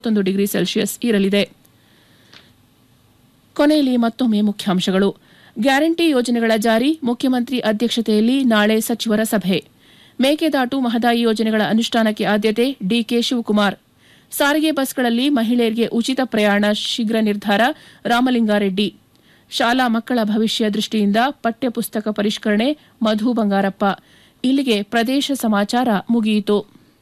ಮತ್ತೊಂದು degree Celsius ಇರಲಿದೆ ಕೊನೆಯಲ್ಲಿ ಮತ್ತೊಮ್ಮೆ ಮುಖ್ಯಾಂಶಗಳು ಗ್ಯಾರಂಟಿ ಯೋಜನೆಗಳ ಜಾರಿ ಮುಖ್ಯಮಂತ್ರಿ ಅಧ್ಯಕ್ಷತೆಯಲ್ಲಿ ನಾಳೆ ಸಚಿವರ ಸಭೆ ಮೇಕೆದಾಟು ಮಹದಾಯಿ ಯೋಜನೆಗಳ ಅನುಷ್ಠಾನಕ್ಕೆ ಆದ್ಯತೆ ಡಿಕೆ ಶಿವಕುಮಾರ್ ಸಾರಿಗೆ ಬಸ್ಗಳಲ್ಲಿ ಮಹಿಳೆಯರಿಗೆ ಉಚಿತ ಪ್ರಯಾಣ ಶೀಘ್ರ ನಿರ್ಧಾರ ರಾಮಲಿಂಗಾರೆಡ್ಡಿ ಶಾಲಾ ಮಕ್ಕಳ ಭವಿಷ್ಯ ದೃಷ್ಟಿಯಿಂದ ಪಠ್ಯಪುಸ್ತಕ ಪರಿಷ್ಕರಣೆ ಮಧು ಬಂಗಾರಪ್ಪ ಇಲ್ಲಿಗೆ ಪ್ರದೇಶ ಸಮಾಚಾರ ಮುಗಿಯಿತು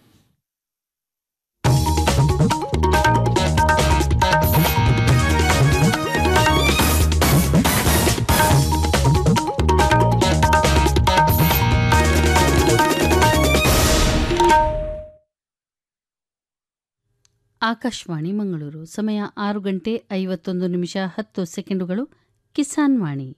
ಆಕಾಶವಾಣಿ ಮಂಗಳೂರು ಸಮಯ ಆರು ಗಂಟೆ ಐವತ್ತೊಂದು ನಿಮಿಷ ಹತ್ತು ಸೆಕೆಂಡುಗಳು ಕಿಸಾನ್ ವಾಣಿ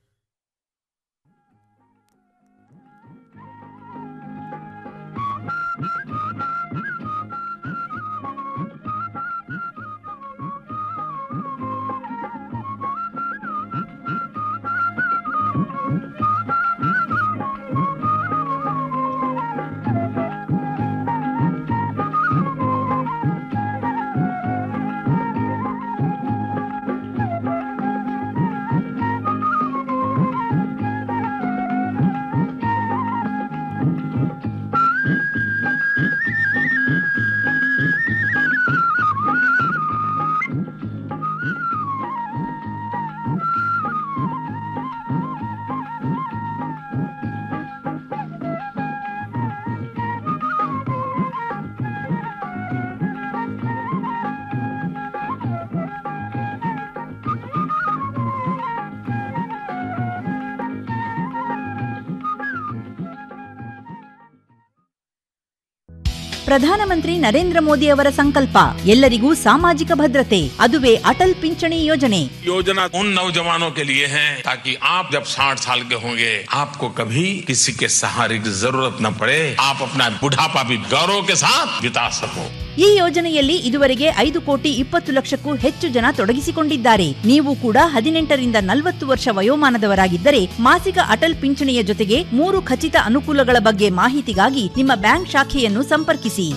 ಪ್ರಧಾನಮಂತ್ರಿ ನರೇಂದ್ರ ಮೋದಿ ಅವರ ಸಂಕಲ್ಪ ಎಲ್ಲರಿಗೂ ಸಾಮಾಜಿಕ ಭದ್ರತೆ ಅದುವೇ ಅಟಲ್ ಪಿಂಚಣಿ ಯೋಜನೆ योजना उन नौजवानों के लिए है ताकि आप जब 60 साल के होंगे आपको कभी किसी के सहारे की जरूरत न पड़े आप अपना बुढ़ापा भी गौरव के साथ बिता सको ಈ ಯೋಜನೆಯಲ್ಲಿ ಇದುವರೆಗೆ ಐದು ಕೋಟಿ ಇಪ್ಪತ್ತು ಲಕ್ಷಕ್ಕೂ ಹೆಚ್ಚು ಜನ ತೊಡಗಿಸಿಕೊಂಡಿದ್ದಾರೆ ನೀವು ಕೂಡ ಹದಿನೆಂಟರಿಂದ ನಲವತ್ತು ವರ್ಷ ವಯೋಮಾನದವರಾಗಿದ್ದರೆ ಮಾಸಿಕ ಅಟಲ್ ಪಿಂಚಣಿಯ ಜೊತೆಗೆ ಮೂರು ಖಚಿತ ಅನುಕೂಲಗಳ ಬಗ್ಗೆ ಮಾಹಿತಿಗಾಗಿ ನಿಮ್ಮ ಬ್ಯಾಂಕ್ ಶಾಖೆಯನ್ನು ಸಂಪರ್ಕಿಸಿ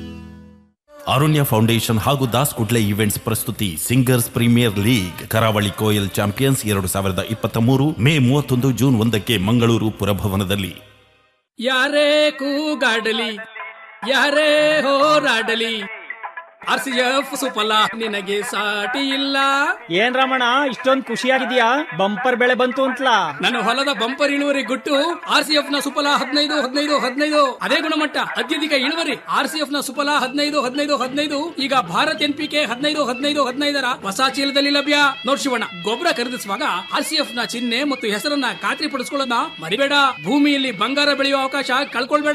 ಅರುಣ್ಯ ಫೌಂಡೇಶನ್ ಹಾಗೂ ದಾಸ್ ಕುಡ್ಲೆ ಈವೆಂಟ್ಸ್ ಪ್ರಸ್ತುತಿ singers premier league Karavali Koyal champions ಎರಡು ಸಾವಿರದ ಇಪ್ಪತ್ತ ಮೂರು ಮೇ ಮೂವತ್ತೊಂದು ಜೂನ್ ಒಂದಕ್ಕೆ ಮಂಗಳೂರು ಪುರಭವನದಲ್ಲಿ ಯಾರೇ ಕೂಗಾಡಲಿ ಯಾರೇ ಹೋರಾಡಲಿ ಆರ್ ಸಿ ಎಫ್ ಸುಫಲ ನಿನಗೆ ಸಾಟಿ ಇಲ್ಲ ಏನ್ ರಮಣ ಇಷ್ಟೊಂದ್ ಖುಷಿಯಾಗಿದ್ಯಾ ಬಂಪರ್ ಬೆಳೆ ಬಂತು ಅಂತಲಾ ನನ್ನ ಹೊಲದ ಬಂಪರ್ ಇಳುವರಿ ಗುಟ್ಟು ಆರ್ ಸಿ ಎಫ್ ನ ಸುಫಲ ಹದಿನೈದು ಹದಿನೈದು ಹದಿನೈದು ಅದೇ ಗುಣಮಟ್ಟ ಅತ್ಯಧಿಕ ಇಳುವರಿ ಆರ್ ಸಿ ಎಫ್ ನ ಸುಫಲ ಹದಿನೈದು ಹದಿನೈದು ಹದಿನೈದು ಈಗ ಭಾರತ್ ಎನ್ ಪಿ ಕೆ ಹದಿನೈದು ಹದಿನೈದು ಹದಿನೈದರ ಹೊಸ ಚೀಲದಲ್ಲಿ ಲಭ್ಯ ನೋಡ್ ಶಿವಣ್ಣ ಗೊಬ್ಬರ ಖರೀದಿಸುವಾಗ ಆರ್ ಸಿ ಎಫ್ ನ ಚಿಹ್ನೆ ಮತ್ತು ಹೆಸರನ್ನ ಖಾತ್ರಿ ಪಡಿಸ್ಕೊಳ್ಳೋದನ್ನ ಮರಿಬೇಡ ಭೂಮಿಯಲ್ಲಿ ಬಂಗಾರ ಬೆಳೆಯುವ ಅವಕಾಶ ಕಳ್ಕೊಳ್ಬೇಡ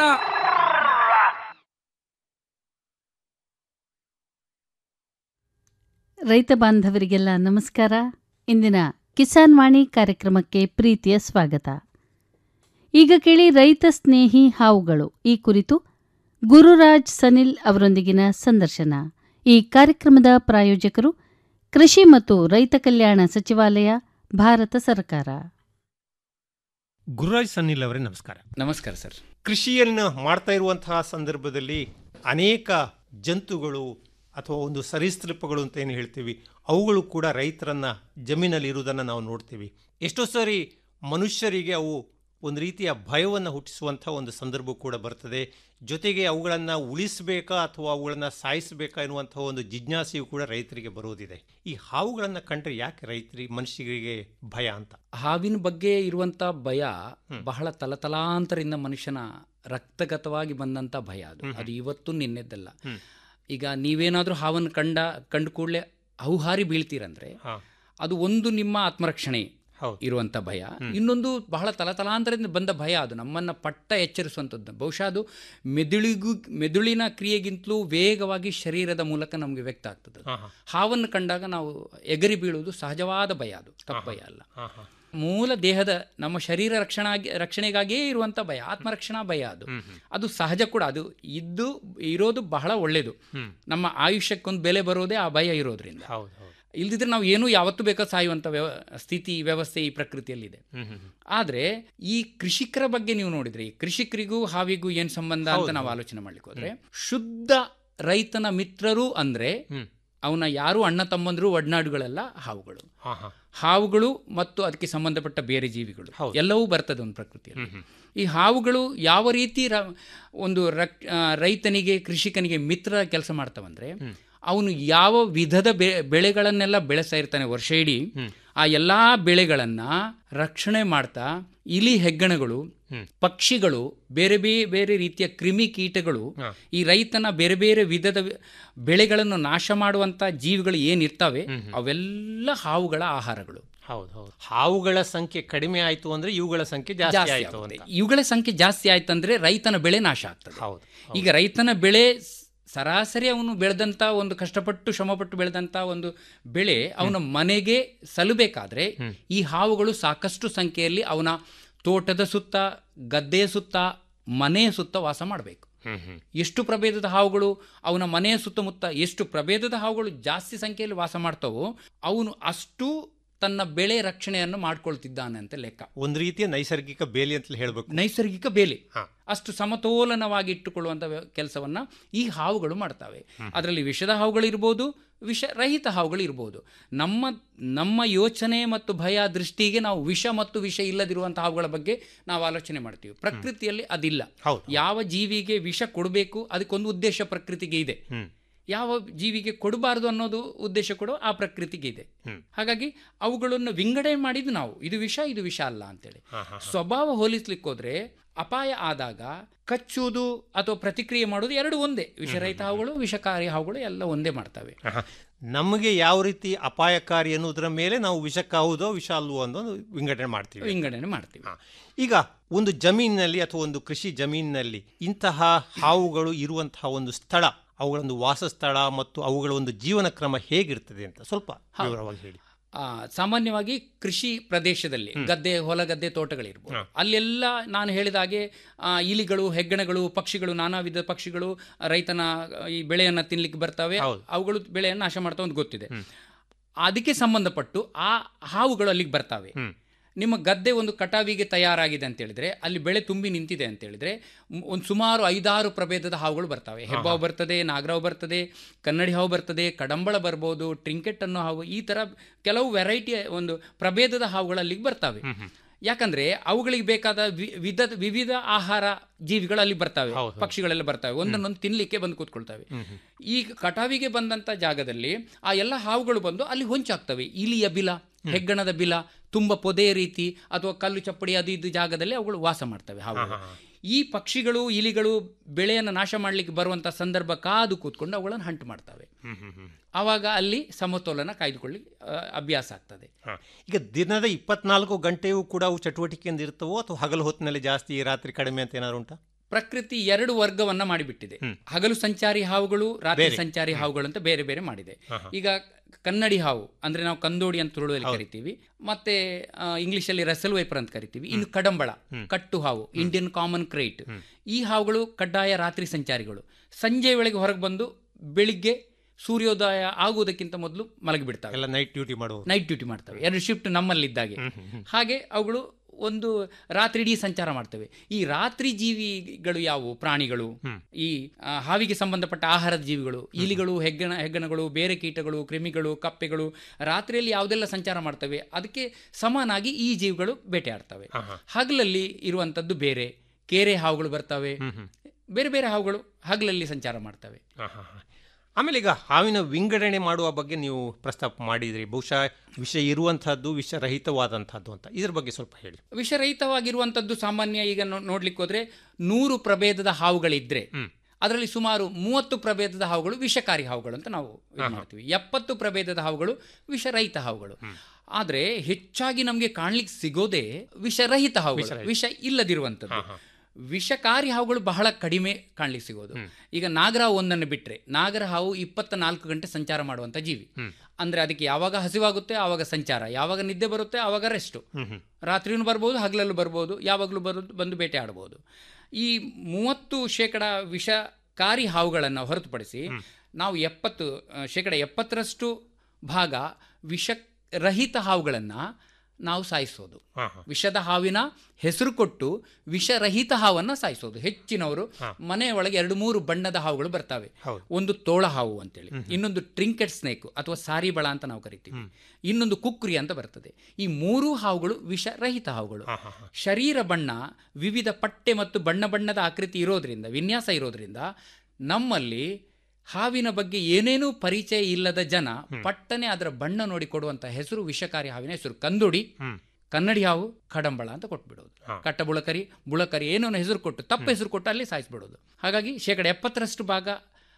ರೈತ ಬಾಂಧವರಿಗೆಲ್ಲ ನಮಸ್ಕಾರ ಇಂದಿನ ಕಿಸಾನ್ ವಾಣಿ ಕಾರ್ಯಕ್ರಮಕ್ಕೆ ಪ್ರೀತಿಯ ಸ್ವಾಗತ ಈಗ ಕೇಳಿ ರೈತ ಸ್ನೇಹಿ ಹಾವುಗಳು ಈ ಕುರಿತು ಗುರುರಾಜ್ ಸನಿಲ್ ಅವರೊಂದಿಗಿನ ಸಂದರ್ಶನ ಈ ಕಾರ್ಯಕ್ರಮದ ಪ್ರಾಯೋಜಕರು ಕೃಷಿ ಮತ್ತು ರೈತ ಕಲ್ಯಾಣ ಸಚಿವಾಲಯ ಭಾರತ ಸರ್ಕಾರ ಗುರುರಾಜ್ ಸನ್ನಿಲ್ ಅವರೇ ನಮಸ್ಕಾರ ನಮಸ್ಕಾರ ಸರ್ ಕೃಷಿಯನ್ನು ಮಾಡ್ತಾ ಇರುವಂತಹ ಸಂದರ್ಭದಲ್ಲಿ ಅನೇಕ ಜಂತುಗಳು ಅಥವಾ ಒಂದು ಸರೀಸೃಪಗಳು ಅಂತ ಏನು ಹೇಳ್ತೀವಿ ಅವುಗಳು ಕೂಡ ರೈತರನ್ನ ಜಮೀನಲ್ಲಿ ಇರುವುದನ್ನು ನಾವು ನೋಡ್ತೀವಿ ಎಷ್ಟೋ ಸಾರಿ ಮನುಷ್ಯರಿಗೆ ಅವು ಒಂದು ರೀತಿಯ ಭಯವನ್ನು ಹುಟ್ಟಿಸುವಂಥ ಒಂದು ಸಂದರ್ಭ ಕೂಡ ಬರ್ತದೆ ಜೊತೆಗೆ ಅವುಗಳನ್ನು ಉಳಿಸಬೇಕಾ ಅಥವಾ ಅವುಗಳನ್ನು ಸಾಯಿಸಬೇಕಾ ಎನ್ನುವಂಥ ಒಂದು ಜಿಜ್ಞಾಸೆಯು ಕೂಡ ರೈತರಿಗೆ ಬರುವುದಿದೆ ಈ ಹಾವುಗಳನ್ನು ಕಂಡ್ರೆ ಯಾಕೆ ರೈತರಿಗೆ ಮನುಷ್ಯರಿಗೆ ಭಯ ಅಂತ ಹಾವಿನ ಬಗ್ಗೆ ಇರುವಂತ ಭಯ ಬಹಳ ತಲತಲಾಂತರಿಂದ ಮನುಷ್ಯನ ರಕ್ತಗತವಾಗಿ ಬಂದಂತ ಭಯ ಅದು ಅದು ಇವತ್ತು ನಿನ್ನೆದ್ದಲ್ಲ ಈಗ ನೀವೇನಾದ್ರೂ ಹಾವನ್ನು ಕಂಡ ಕಂಡ ಕೂಡಲೇ ಹೌಹಾರಿ ಬೀಳ್ತೀರಂದ್ರೆ ಅದು ಒಂದು ನಿಮ್ಮ ಆತ್ಮರಕ್ಷಣೆ ಇರುವಂತ ಭಯ ಇನ್ನೊಂದು ಬಹಳ ತಲತಲಾಂತರದಿಂದ ಬಂದ ಭಯ ಅದು ನಮ್ಮನ್ನ ಪಟ್ಟ ಎಚ್ಚರಿಸುವಂಥದ್ದು ಬಹುಶಃ ಅದು ಮೆದುಳಿಗೂ ಮೆದುಳಿನ ಕ್ರಿಯೆಗಿಂತಲೂ ವೇಗವಾಗಿ ಶರೀರದ ಮೂಲಕ ನಮಗೆ ವ್ಯಕ್ತ ಆಗ್ತದೆ ಅದು. ಹಾವನ್ನು ಕಂಡಾಗ ನಾವು ಎಗರಿ ಬೀಳುವುದು ಸಹಜವಾದ ಭಯ ಅದು ತಪ್ಪ ಭಯ ಅಲ್ಲ ಮೂಲ ದೇಹದ ನಮ್ಮ ಶರೀರ ರಕ್ಷಣಾ ರಕ್ಷಣೆಗಾಗಿಯೇ ಇರುವಂತ ಭಯ ಆತ್ಮರಕ್ಷಣಾ ಭಯ ಅದು ಅದು ಸಹಜ ಕೂಡ ಅದು ಇದ್ದು ಇರೋದು ಬಹಳ ಒಳ್ಳೇದು ನಮ್ಮ ಆಯುಷ್ಯಕ್ಕೊಂದು ಬೆಲೆ ಬರೋದೇ ಆ ಭಯ ಇರೋದ್ರಿಂದ ಇಲ್ದಿದ್ರೆ ನಾವು ಏನೂ ಯಾವತ್ತೂ ಬೇಕಾ ಸಾಯುವಂತ ವ್ಯವ ಸ್ಥಿತಿ ವ್ಯವಸ್ಥೆ ಈ ಪ್ರಕೃತಿಯಲ್ಲಿದೆ ಆದ್ರೆ ಈ ಕೃಷಿಕರ ಬಗ್ಗೆ ನೀವು ನೋಡಿದ್ರೆ ಈ ಕೃಷಿಕರಿಗೂ ಹಾವಿಗೂ ಏನ್ ಸಂಬಂಧ ಅಂತ ನಾವು ಆಲೋಚನೆ ಮಾಡ್ಲಿಕ್ಕೆ ಹೋದ್ರೆ ಶುದ್ಧ ರೈತನ ಮಿತ್ರರು ಅಂದ್ರೆ ಅವನ ಯಾರು ಅಣ್ಣ ತಮ್ಮಂದ್ರು ಒಡನಾಡುಗಳೆಲ್ಲ ಹಾವುಗಳು ಹಾ ಹಾ ಹಾವುಗಳು ಮತ್ತು ಅದಕ್ಕೆ ಸಂಬಂಧಪಟ್ಟ ಬೇರೆ ಜೀವಿಗಳು ಎಲ್ಲವೂ ಬರ್ತದೆ ಒಂದು ಪ್ರಕೃತಿಯಲ್ಲಿ ಈ ಹಾವುಗಳು ಯಾವ ರೀತಿ ರ- ಒಂದು ರಕ್ ಆ, ರೈತನಿಗೆ ಕೃಷಿಕನಿಗೆ ಮಿತ್ರ ಕೆಲಸ ಮಾಡ್ತಾವಂದ್ರೆ ಅವನು ಯಾವ ವಿಧದ ಬೆ ಬೆಳೆಗಳನ್ನೆಲ್ಲ ಬೆಳೆಸ್ತಾ ಇರ್ತಾನೆ ವರ್ಷ ಇಡೀ ಆ ಎಲ್ಲಾ ಬೆಳೆಗಳನ್ನ ರಕ್ಷಣೆ ಮಾಡ್ತಾ ಇಲಿ ಹೆಗ್ಗಣಗಳು ಪಕ್ಷಿಗಳು ಬೇರೆ ಬೇರೆ ಬೇರೆ ರೀತಿಯ ಕ್ರಿಮಿ ಕೀಟಗಳು ಈ ರೈತನ ಬೇರೆ ಬೇರೆ ವಿಧದ ಬೆಳೆಗಳನ್ನು ನಾಶ ಮಾಡುವಂತ ಜೀವಿಗಳು ಏನಿರ್ತವೆ ಅವೆಲ್ಲ ಹಾವುಗಳ ಆಹಾರಗಳು ಹೌದು ಹೌದು ಹಾವುಗಳ ಸಂಖ್ಯೆ ಕಡಿಮೆ ಆಯ್ತು ಅಂದ್ರೆ ಇವುಗಳ ಸಂಖ್ಯೆ ಜಾಸ್ತಿ ಜಾಸ್ತಿ ಆಯ್ತು ಆಗುತ್ತೆ. ಅಂತ ಇವುಗಳ ಸಂಖ್ಯೆ ಜಾಸ್ತಿ ಆಯ್ತಂದ್ರೆ ರೈತನ ಬೆಳೆ ನಾಶ ಆಗ್ತದೆ ಹೌದು ಈಗ ರೈತನ ಬೆಳೆ ಸ್- ಸರಾಸರಿ ಅವನು ಬೆಳೆದಂತ ಒಂದು ಕಷ್ಟಪಟ್ಟು ಶ್ರಮಪಟ್ಟು ಬೆಳೆದಂತ ಒಂದು ಬೆಳೆ ಅವನ ಮನೆಗೆ ಸಲ್ಲಬೇಕಾದ್ರೆ ಈ ಹಾವುಗಳು ಸಾಕಷ್ಟು ಸಂಖ್ಯೆಯಲ್ಲಿ ಅವನ ತೋಟದ ಸುತ್ತ ಗದ್ದೆಯ ಸುತ್ತ ಮನೆಯ ಸುತ್ತ ವಾಸ ಮಾಡಬೇಕು ಹ್ಮ್ ಹ್ಮ್ ಎಷ್ಟು ಪ್ರಭೇದದ ಹಾವುಗಳು ಅವನ ಮನೆಯ ಸುತ್ತಮುತ್ತ ಎಷ್ಟು ಪ್ರಭೇದದ ಹಾವುಗಳು ಜಾಸ್ತಿ ಸಂಖ್ಯೆಯಲ್ಲಿ ವಾಸ ಮಾಡ್ತಾವೋ ಅವನು ಅಷ್ಟು ತನ್ನ ಬೆಳೆ ರಕ್ಷಣೆಯನ್ನು ಮಾಡ್ಕೊಳ್ತಿದ್ದಾನೆ ಅಂತ ಲೆಕ್ಕ ಒಂದು ರೀತಿಯ ನೈಸರ್ಗಿಕ ಬೇಲಿ ಅಂತ ಹೇಳ್ಬೇಕು ನೈಸರ್ಗಿಕ ಬೇಲಿ ಹಾ. ಅಷ್ಟು ಸಮತೋಲನವಾಗಿ ಇಟ್ಟುಕೊಳ್ಳುವಂತ ಕೆಲಸವನ್ನ ಈ ಹಾವುಗಳು ಮಾಡ್ತವೆ ಅದರಲ್ಲಿ ವಿಷದ ಹಾವುಗಳು ಇರ್ಬೋದು ವಿಷ ರಹಿತ ಹಾವುಗಳು ಇರ್ಬೋದು ನಮ್ಮ ನಮ್ಮ ಯೋಚನೆ ಮತ್ತು ಭಯ ದೃಷ್ಟಿಗೆ ನಾವು ವಿಷ ಮತ್ತು ವಿಷ ಇಲ್ಲದಿರುವಂತಹ ಹಾವುಗಳ ಬಗ್ಗೆ ನಾವು ಆಲೋಚನೆ ಮಾಡ್ತೀವಿ ಪ್ರಕೃತಿಯಲ್ಲಿ ಅದಿಲ್ಲ ಹೌದು. ಯಾವ ಜೀವಿಗೆ ವಿಷ ಕೊಡಬೇಕು ಅದಕ್ಕೊಂದು ಉದ್ದೇಶ ಪ್ರಕೃತಿಗೆ ಇದೆ ಹ್ಮ್ ಯಾವ ಜೀವಿಗೆ ಕೊಡಬಾರದು ಅನ್ನೋದು ಉದ್ದೇಶ ಕೂಡ ಆ ಪ್ರಕೃತಿಗೆ ಇದೆ ಹಾಗಾಗಿ ಅವುಗಳನ್ನು ವಿಂಗಡಣೆ ಮಾಡಿದ್ದು ನಾವು ಇದು ವಿಷ ಇದು ವಿಷ ಅಲ್ಲ ಅಂತೇಳಿ ಸ್ವಭಾವ ಹೋಲಿಸ್ಲಿಕ್ಕೆ ಹೋದ್ರೆ ಅಪಾಯ ಆದಾಗ ಕಚ್ಚುವುದು ಅಥವಾ ಪ್ರತಿಕ್ರಿಯೆ ಮಾಡೋದು ಎರಡು ಒಂದೇ ವಿಷರಹಿತ ಹಾವುಗಳು ವಿಷಕಾರಿ ಹಾವುಗಳು ಎಲ್ಲ ಒಂದೇ ಮಾಡ್ತವೆ ಆಹಾ. ನಮಗೆ ಯಾವ ರೀತಿ ಅಪಾಯಕಾರಿ ಅನ್ನೋದ್ರ ಮೇಲೆ ನಾವು ವಿಷಕ್ಕಾವುದೋ ವಿಷ ಅಲ್ವೋ ಅನ್ನೋದು ವಿಂಗಡಣೆ ಮಾಡ್ತೀವಿ ವಿಂಗಡಣೆ ಮಾಡ್ತೀವಿ ಹಾ. ಈಗ ಒಂದು ಜಮೀನಿನಲ್ಲಿ ಅಥವಾ ಒಂದು ಕೃಷಿ ಜಮೀನಿನಲ್ಲಿ ಇಂತಹ ಹಾವುಗಳು ಇರುವಂತಹ ಒಂದು ಸ್ಥಳ ಅವುಗಳ ಒಂದು ವಾಸಸ್ಥಳ ಮತ್ತು ಅವುಗಳ ಒಂದು ಜೀವನ ಕ್ರಮ ಹೇಗಿರ್ತದೆ ಅಂತ ಸ್ವಲ್ಪ ವಿವರವಾಗಿ ಹೇಳಿ ಆ, ಸಾಮಾನ್ಯವಾಗಿ ಕೃಷಿ ಪ್ರದೇಶದಲ್ಲಿ ಗದ್ದೆ ಹೊಲ ಗದ್ದೆ ತೋಟಗಳಿರ್ಬೋದು ಅಲ್ಲೆಲ್ಲ ನಾನು ಹೇಳಿದ ಹಾಗೆ ಆ, ಇಲಿಗಳು ಹೆಗ್ಗಣಗಳು ಪಕ್ಷಿಗಳು ನಾನಾ ವಿಧ ಪಕ್ಷಿಗಳು ರೈತನ ಆ, ಈ ಬೆಳೆಯನ್ನ ತಿನ್ಲಿಕ್ಕೆ ಬರ್ತವೆ ಅವುಗಳು ಬೆಳೆಯನ್ನು ನಾಶ ಮಾಡ್ತಾವೆ ಅಂತ ಗೊತ್ತಿದೆ ಅದಕ್ಕೆ ಸಂಬಂಧಪಟ್ಟು ಆ ಹಾವುಗಳು ಅಲ್ಲಿಗೆ ಬರ್ತವೆ ನಿಮ್ಮ ಗದ್ದೆ ಒಂದು ಕಟಾವಿಗೆ ತಯಾರಾಗಿದೆ ಅಂತ ಹೇಳಿದ್ರೆ ಅಲ್ಲಿ ಬೆಳೆ ತುಂಬಿ ನಿಂತಿದೆ ಅಂತ ಹೇಳಿದ್ರೆ ಮ್- ಒಂದು ಸುಮಾರು ಐದಾರು ಪ್ರಭೇದದ ಹಾವುಗಳು ಬರ್ತವೆ ಹೆಬ್ಬಾವು ಬರ್ತದೆ ನಾಗರಾವು ಬರ್ತದೆ ಕನ್ನಡಿ ಹಾವು ಬರ್ತದೆ ಕಡಂಬಳ ಬರ್ಬೋದು ಟ್ರಿಂಕೆಟ್ ಅನ್ನೋ ಹಾವು ಈ ತರ ಕೆಲವು ವೆರೈಟಿಯ ಒಂದು ಪ್ರಭೇದದ ಹಾವುಗಳು ಅಲ್ಲಿಗೆ ಬರ್ತವೆ ಯಾಕಂದ್ರೆ ಅವುಗಳಿಗೆ ಬೇಕಾದ ವಿ- ವಿಧ ವಿವಿಧ ಆಹಾರ ಜೀವಿಗಳು ಅಲ್ಲಿ ಬರ್ತವೆ ಪಕ್ಷಿಗಳೆಲ್ಲ ಬರ್ತವೆ ಒಂದನ್ನೊಂದು ತಿನ್ಲಿಕ್ಕೆ ಬಂದು ಕೂತ್ಕೊಳ್ತವೆ ಈ ಕಟಾವಿಗೆ ಬಂದಂತ ಜಾಗದಲ್ಲಿ ಆ ಎಲ್ಲ ಹಾವುಗಳು ಬಂದು ಅಲ್ಲಿ ಹೊಂಚಾಗ್ತವೆ ಇಲಿಯ ಬಿಲ ಹೆಗ್ಗಣದ ಬಿಲ ತುಂಬಾ ಪೊದೆಯ ರೀತಿ ಅಥವಾ ಕಲ್ಲು ಚಪ್ಪಡಿ ಅದು ಇದು ಜಾಗದಲ್ಲಿ ಅವುಗಳು ವಾಸ ಮಾಡ್ತವೆ ಹಾವುಗಳು ಈ ಪಕ್ಷಿಗಳು ಇಲಿಗಳು ಬೆಳೆಯನ್ನು ನಾಶ ಮಾಡಲಿಕ್ಕೆ ಬರುವಂತ ಸಂದರ್ಭ ಕಾದು ಕೂತ್ಕೊಂಡು ಅವುಗಳನ್ನು ಹಂಟು ಮಾಡ್ತವೆ ಆವಾಗ ಅಲ್ಲಿ ಸಮತೋಲನ ಕಾಯ್ದುಕೊಳ್ಳಿ ಆ, ಅಭ್ಯಾಸ ಆಗ್ತದೆ ಹಾ. ಈಗ ದಿನದ ಇಪ್ಪತ್ನಾಲ್ಕು ಗಂಟೆಯೂ ಕೂಡ ಅವು ಚಟುವಟಿಕೆಯಿಂದ ಇರ್ತವೋ ಅಥವಾ ಹಗಲು ಹೊತ್ತಿನಲ್ಲಿ ಜಾಸ್ತಿ ರಾತ್ರಿ ಕಡಿಮೆ ಅಂತ ಏನಾದ್ರು ಉಂಟಾ ಪ್ರಕೃತಿ ಎರಡು ವರ್ಗವನ್ನ ಮಾಡಿಬಿಟ್ಟಿದೆ ಹಗಲು ಸಂಚಾರಿ ಹಾವುಗಳು ರಾತ್ರಿ ಸಂಚಾರಿ ಹಾವುಗಳು ಅಂತ ಬೇರೆ ಬೇರೆ ಮಾಡಿದೆ ಈಗ ಕನ್ನಡಿ ಹಾವು ಅಂದ್ರೆ ನಾವು ಕಂದೋಡಿ ಅಂತ ತುಳುವಲ್ಲಿ ಕರಿತೀವಿ ಮತ್ತೆ ಆ, ಇಂಗ್ಲಿಷಲ್ಲಿ ರಸಲ್ ವೈಪರ್ ಅಂತ ಕರಿತೀವಿ ಇನ್ನು ಕಡಂಬಳ ಕಟ್ಟು ಹಾವು ಇಂಡಿಯನ್ ಕಾಮನ್ ಕ್ರೈಟ್ ಈ ಹಾವುಗಳು ಕಡ್ಡಾಯ ರಾತ್ರಿ ಸಂಚಾರಿಗಳು ಸಂಜೆ ವೇಳೆಗೆ ಹೊರಗೆ ಬಂದು ಬೆಳಿಗ್ಗೆ ಸೂರ್ಯೋದಯ ಆಗುವುದಕ್ಕಿಂತ ಮೊದಲು ಮಲಗಿಬಿಡ್ತವೆ ಎಲ್ಲ ನೈಟ್ ಡ್ಯೂಟಿ ಮಾಡುವ ನೈಟ್ ಡ್ಯೂಟಿ ಮಾಡ್ತವೆ ಎರಡು ಶಿಫ್ಟ್ ನಮ್ಮಲ್ಲಿದ್ದಾಗೆ ಹಾಗೆ ಅವುಗಳು ಒಂದು ರಾತ್ರಿ ಇಡೀ ಸಂಚಾರ ಮಾಡ್ತವೆ ಈ ರಾತ್ರಿ ಜೀವಿಗಳು ಯಾವುವು ಪ್ರಾಣಿಗಳು ಈ ಆ, ಹಾವಿಗೆ ಸಂಬಂಧಪಟ್ಟ ಆಹಾರದ ಜೀವಿಗಳು ಇಲಿಗಳು ಹೆಗ್ಗಣ ಹೆಗ್ಗಣಗಳು ಬೇರೆ ಕೀಟಗಳು ಕ್ರಿಮಿಗಳು ಕಪ್ಪೆಗಳು ರಾತ್ರಿಯಲ್ಲಿ ಯಾವುದೆಲ್ಲ ಸಂಚಾರ ಮಾಡ್ತವೆ ಅದಕ್ಕೆ ಸಮಾನಾಗಿ ಈ ಜೀವಿಗಳು ಬೇಟೆಯಾಡ್ತವೆ ಹಗಲಲ್ಲಿ ಇರುವಂತದ್ದು ಬೇರೆ ಕೇರೆ ಹಾವುಗಳು ಬರ್ತವೆ ಬೇರೆ ಬೇರೆ ಹಾವುಗಳು ಹಗಲಲ್ಲಿ ಸಂಚಾರ ಮಾಡ್ತವೆ ಹಾ, ಹಾ, ಹಾ. ಆಮೇಲೆ ಈಗ ಹಾವಿನ ವಿಂಗಡಣೆ ಮಾಡುವ ಬಗ್ಗೆ ನೀವು ಪ್ರಸ್ತಾಪ ಮಾಡಿದ್ರಿ ಬಹುಶಃ ವಿಷ ಇರುವಂತಹದ್ದು ವಿಷರಹಿತವಾದಂತಹದ್ದು ಅಂತ ಇದ್ರ ಬಗ್ಗೆ ಸ್ವಲ್ಪ ಹೇಳಿ ವಿಷರಹಿತವಾಗಿರುವಂತದ್ದು ಸಾಮಾನ್ಯ ಈಗ ನೋ- ನೋಡ್ಲಿಕ್ಕೆ ಹೋದ್ರೆ ನೂರು ಪ್ರಭೇದದ ಹಾವುಗಳಿದ್ರೆ ಅದರಲ್ಲಿ ಸುಮಾರು ಮೂವತ್ತು ಪ್ರಭೇದದ ಹಾವುಗಳು ವಿಷಕಾರಿ ಹಾವುಗಳು ಅಂತ ನಾವು ಇದು ಮಾಡ್ತೀವಿ ಎಪ್ಪತ್ತು ಪ್ರಭೇದದ ಹಾವುಗಳು ವಿಷರಹಿತ ಹಾವುಗಳು ಆದ್ರೆ ಹೆಚ್ಚಾಗಿ ನಮಗೆ ಕಾಣ್ಲಿಕ್ಕೆ ಸಿಗೋದೇ ವಿಷರಹಿತ ಹಾವುಗಳು ವಿಷ ಇಲ್ಲದಿರುವಂತದ್ದು ವಿಷಕಾರಿ ಹಾವುಗಳು ಬಹಳ ಕಡಿಮೆ ಕಾಣ್ಲಿಕ್ಕೆ ಸಿಗೋದು ಈಗ ನಾಗರಾವು ಒಂದನ್ನು ಬಿಟ್ರೆ ನಾಗರ ಹಾವು ಇಪ್ಪತ್ತ ನಾಲ್ಕು ಗಂಟೆ ಸಂಚಾರ ಮಾಡುವಂತ ಜೀವಿ ಅಂದ್ರೆ ಅದಕ್ಕೆ ಯಾವಾಗ ಹಸಿವಾಗುತ್ತೆ ಆವಾಗ ಸಂಚಾರ ಯಾವಾಗ ನಿದ್ದೆ ಬರುತ್ತೆ ಆವಾಗ ರೆಸ್ಟು ರಾತ್ರಿನೂ ಬರ್ಬೋದು ಹಗಲಲ್ಲೂ ಬರ್ಬೋದು ಯಾವಾಗಲೂ ಬರೋದು ಬಂದು ಬೇಟೆ ಆಡ್ಬೋದು ಈ ಮೂವತ್ತು ಶೇಕಡ ವಿಷಕಾರಿ ಹಾವುಗಳನ್ನು ಹೊರತುಪಡಿಸಿ ನಾವು ಎಪ್ಪತ್ತು ಆ, ಶೇಕಡ ಎಪ್ಪತ್ತರಷ್ಟು ಭಾಗ ವಿಷರಹಿತ ಹಾವುಗಳನ್ನು ನಾವು ಸಾಯಿಸೋದು ಹಾ, ಹಾ. ವಿಷದ ಹಾವಿನ ಹೆಸರು ಕೊಟ್ಟು ವಿಷರಹಿತ ಹಾವನ್ನ ಸಾಯಿಸೋದು ಹೆಚ್ಚಿನವರು ಮನೆಯ ಒಳಗೆ ಎರಡು ಮೂರು ಬಣ್ಣದ ಹಾವುಗಳು ಬರ್ತವೆ ಹೌದು. ಒಂದು ತೋಳ ಹಾವು ಅಂತೇಳಿ ಇನ್ನೊಂದು ಟ್ರಿಂಕೆಟ್ ಸ್ನೇಕ್ ಅಥವಾ ಸಾರಿಬಳ ಅಂತ ನಾವು ಕರಿತೀವಿ ಇನ್ನೊಂದು ಕುಕ್ರಿ ಅಂತ ಬರ್ತದೆ ಈ ಮೂರು ಹಾವುಗಳು ವಿಷರಹಿತ ಹಾವುಗಳು ಹಾ, ಹಾ, ಹಾ. ಶರೀರ ಬಣ್ಣ ವಿವಿಧ ಪಟ್ಟೆ ಮತ್ತು ಬಣ್ಣ ಬಣ್ಣದ ಆಕೃತಿ ಇರೋದ್ರಿಂದ ವಿನ್ಯಾಸ ಇರೋದ್ರಿಂದ ನಮ್ಮಲ್ಲಿ ಹಾವಿನ ಬಗ್ಗೆ ಏನೇನೂ ಪರಿಚಯ ಇಲ್ಲದ ಜನ ಪಟ್ಟನೆ ಅದರ ಬಣ್ಣ ನೋಡಿ ಕೊಡುವಂತ ಹೆಸರು ವಿಷಕಾರಿ ಹಾವಿನ ಹೆಸರು ಕಂದುಡಿ ಹ್ಮ್. ಕನ್ನಡಿ ಹಾವು ಕಡಂಬಳ ಅಂತ ಕೊಟ್ಬಿಡೋದು ಹಾ. ಕಟ್ಟ ಬುಳಕರಿ ಬುಳಕರಿ ಏನೋ ಹೆಸರು ಕೊಟ್ಟು ತಪ್ಪ ಹೆಸರು ಕೊಟ್ಟು ಅಲ್ಲಿ ಸಾಯಿಸ್ಬಿಡೋದು ಹಾಗಾಗಿ ಶೇಕಡ ಎಪ್ಪತ್ತರಷ್ಟು ಭಾಗ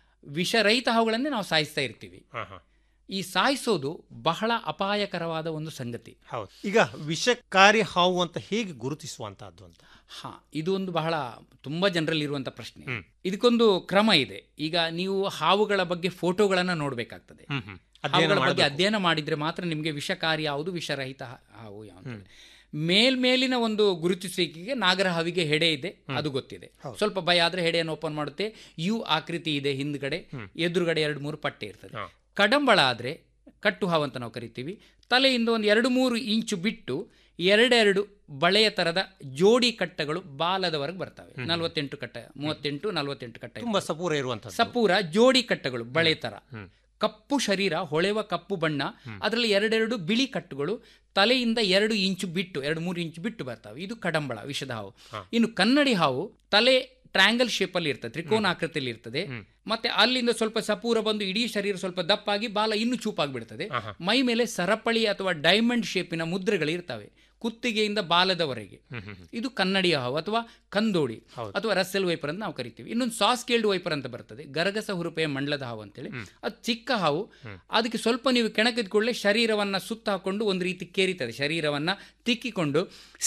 ವಿಷರಹಿತ ಹಾವುಗಳನ್ನೇ ನಾವು ಸಾಯಿಸ್ತಾ ಇರ್ತೀವಿ ಹಾ, ಹಾ. ಈ ಸಾಯಿಸೋದು ಬಹಳ ಅಪಾಯಕರವಾದ ಒಂದು ಸಂಗತಿ ಹೌದು ಈಗ ವಿಷಕಾರಿ ಹಾವು ಅಂತ ಹೇಗೆ ಗುರುತಿಸುವಂತಹದ್ದು ಅಂತ ಹಾ ಇದು ಒಂದು ಬಹಳ ತುಂಬಾ ಜನರಲ್ಲಿ ಇರುವಂತ ಪ್ರಶ್ನೆ ಇದಕ್ಕೊಂದು ಕ್ರಮ ಇದೆ ಈಗ ನೀವು ಹಾವುಗಳ ಬಗ್ಗೆ ಫೋಟೋಗಳನ್ನ ನೋಡಬೇಕಾಗ್ತದೆ ಹ್ಮ್, ಹ್ಮ್. ಅಧ್ಯಯನ ಹಾವುಗಳ ಬಗ್ಗೆ ಮಾಡ್ಬೇಕು. ಅಧ್ಯಯನ ಮಾಡಿದ್ರೆ ಮಾತ್ರ ನಿಮಗೆ ವಿಷಕಾರಿ ಯಾವುದು ವಿಷರಹಿತ ಹಾ- ಹಾವು ಯಾವುದು ಮೇಲ್ಮೇಲಿನ ಒಂದು ಗುರುತಿಸುವಿಕೆಗೆ ನಾಗರ ಹಾವಿಗೆ ಹೆಡೆ ಇದೆ ಅದು ಗೊತ್ತಿದೆ ಸ್ವಲ್ಪ ಭಯ ಆದ್ರೆ ಹೆಡೆಯನ್ನು ಓಪನ್ ಮಾಡುತ್ತೆ ಯು ಆಕೃತಿ ಇದೆ ಹಿಂದ್ಗಡೆ ಎದುರುಗಡೆ ಎರಡು ಮೂರು ಪಟ್ಟೆ ಇರ್ತದೆ ಹಾ. ಕಡಂಬಳ ಆದ್ರೆ ಕಟ್ಟು ಹಾವು ಅಂತ ನಾವು ಕರಿತೀವಿ ತಲೆಯಿಂದ ಒಂದು ಎರಡು ಮೂರು ಇಂಚು ಬಿಟ್ಟು ಎರಡೆರಡು ಬಳೆಯ ತರದ ಜೋಡಿ ಕಟ್ಟಗಳು ಬಾಲದವರೆಗೆ ಬರ್ತವೆ ನಲವತ್ತೆಂಟು ಕಟ್ಟ ಮೂವತ್ತೆಂಟು ನಲವತ್ತೆಂಟು ಕಟ್ಟ ತುಂಬಾ ಸಪೂರ ಇರುವಂತದ್ದು ಸಪೂರ ಜೋಡಿ ಕಟ್ಟಗಳು ಬಳೆ ತರ ಕಪ್ಪು ಶರೀರ ಹೊಳೆವ ಕಪ್ಪು ಬಣ್ಣ ಅದರಲ್ಲಿ ಎರಡೆರಡು ಬಿಳಿ ಕಟ್ಟುಗಳು ತಲೆಯಿಂದ ಎರಡು ಇಂಚು ಬಿಟ್ಟು ಎರಡು ಮೂರು ಇಂಚು ಬಿಟ್ಟು ಬರ್ತವೆ ಇದು ಕಡಂಬಳ ವಿಷದ ಹಾವು ಇನ್ನು ಕನ್ನಡಿ ಹಾವು ತಲೆ ಟ್ರ್ಯಾಂಗಲ್ ಶೇಪ್ ಅಲ್ಲಿ ಇರ್ತದೆ ತ್ರಿಕೋನ ಆಕೃತಿಯಲ್ಲಿ ಇರ್ತದೆ ಮತ್ತೆ ಅಲ್ಲಿಂದ ಸ್ವಲ್ಪ ಸಪೂರ ಬಂದು ಇಡೀ ಶರೀರ ಸ್ವಲ್ಪ ದಪ್ಪಾಗಿ ಬಾಲ ಇನ್ನೂ ಚೂಪಾಗ್ಬಿಡ್ತದೆ ಮೈ ಮೇಲೆ ಸರಪಳಿ ಅಥವಾ ಡೈಮಂಡ್ ಶೇಪಿನ ಮುದ್ರೆಗಳು ಇರ್ತವೆ ಕುತ್ತಿಗೆಯಿಂದ ಬಾಲದವರೆಗೆ ಇದು ಕನ್ನಡಿಯ ಹಾವು ಅಥವಾ ಕಂದೋಡಿ ಅಥವಾ ರಸ್ಸೆಲ್ ವೈಪರ್ ಅಂತ ನಾವು ಕರಿತೀವಿ ಇನ್ನೊಂದು ಸಾಸ್ಕೇಲ್ಡ್ ವೈಪರ್ ಅಂತ ಬರ್ತದೆ ಗರಗಸ ಹುರುಪೆಯ ಮಂಡಲದ ಹಾವು ಅಂತೇಳಿ ಅದು ಚಿಕ್ಕ ಹಾವು ಅದಕ್ಕೆ ಸ್ವಲ್ಪ ನೀವು ಕೆಣಕಿದ ಕೂಡಲೇ ಶರೀರವನ್ನ ಸುತ್ತ ಹಾಕೊಂಡು ಒಂದು ರೀತಿ ಕೇರಿತದೆ ಶರೀರವನ್ನ ತಿಕ್ಕಿಕೊಂಡು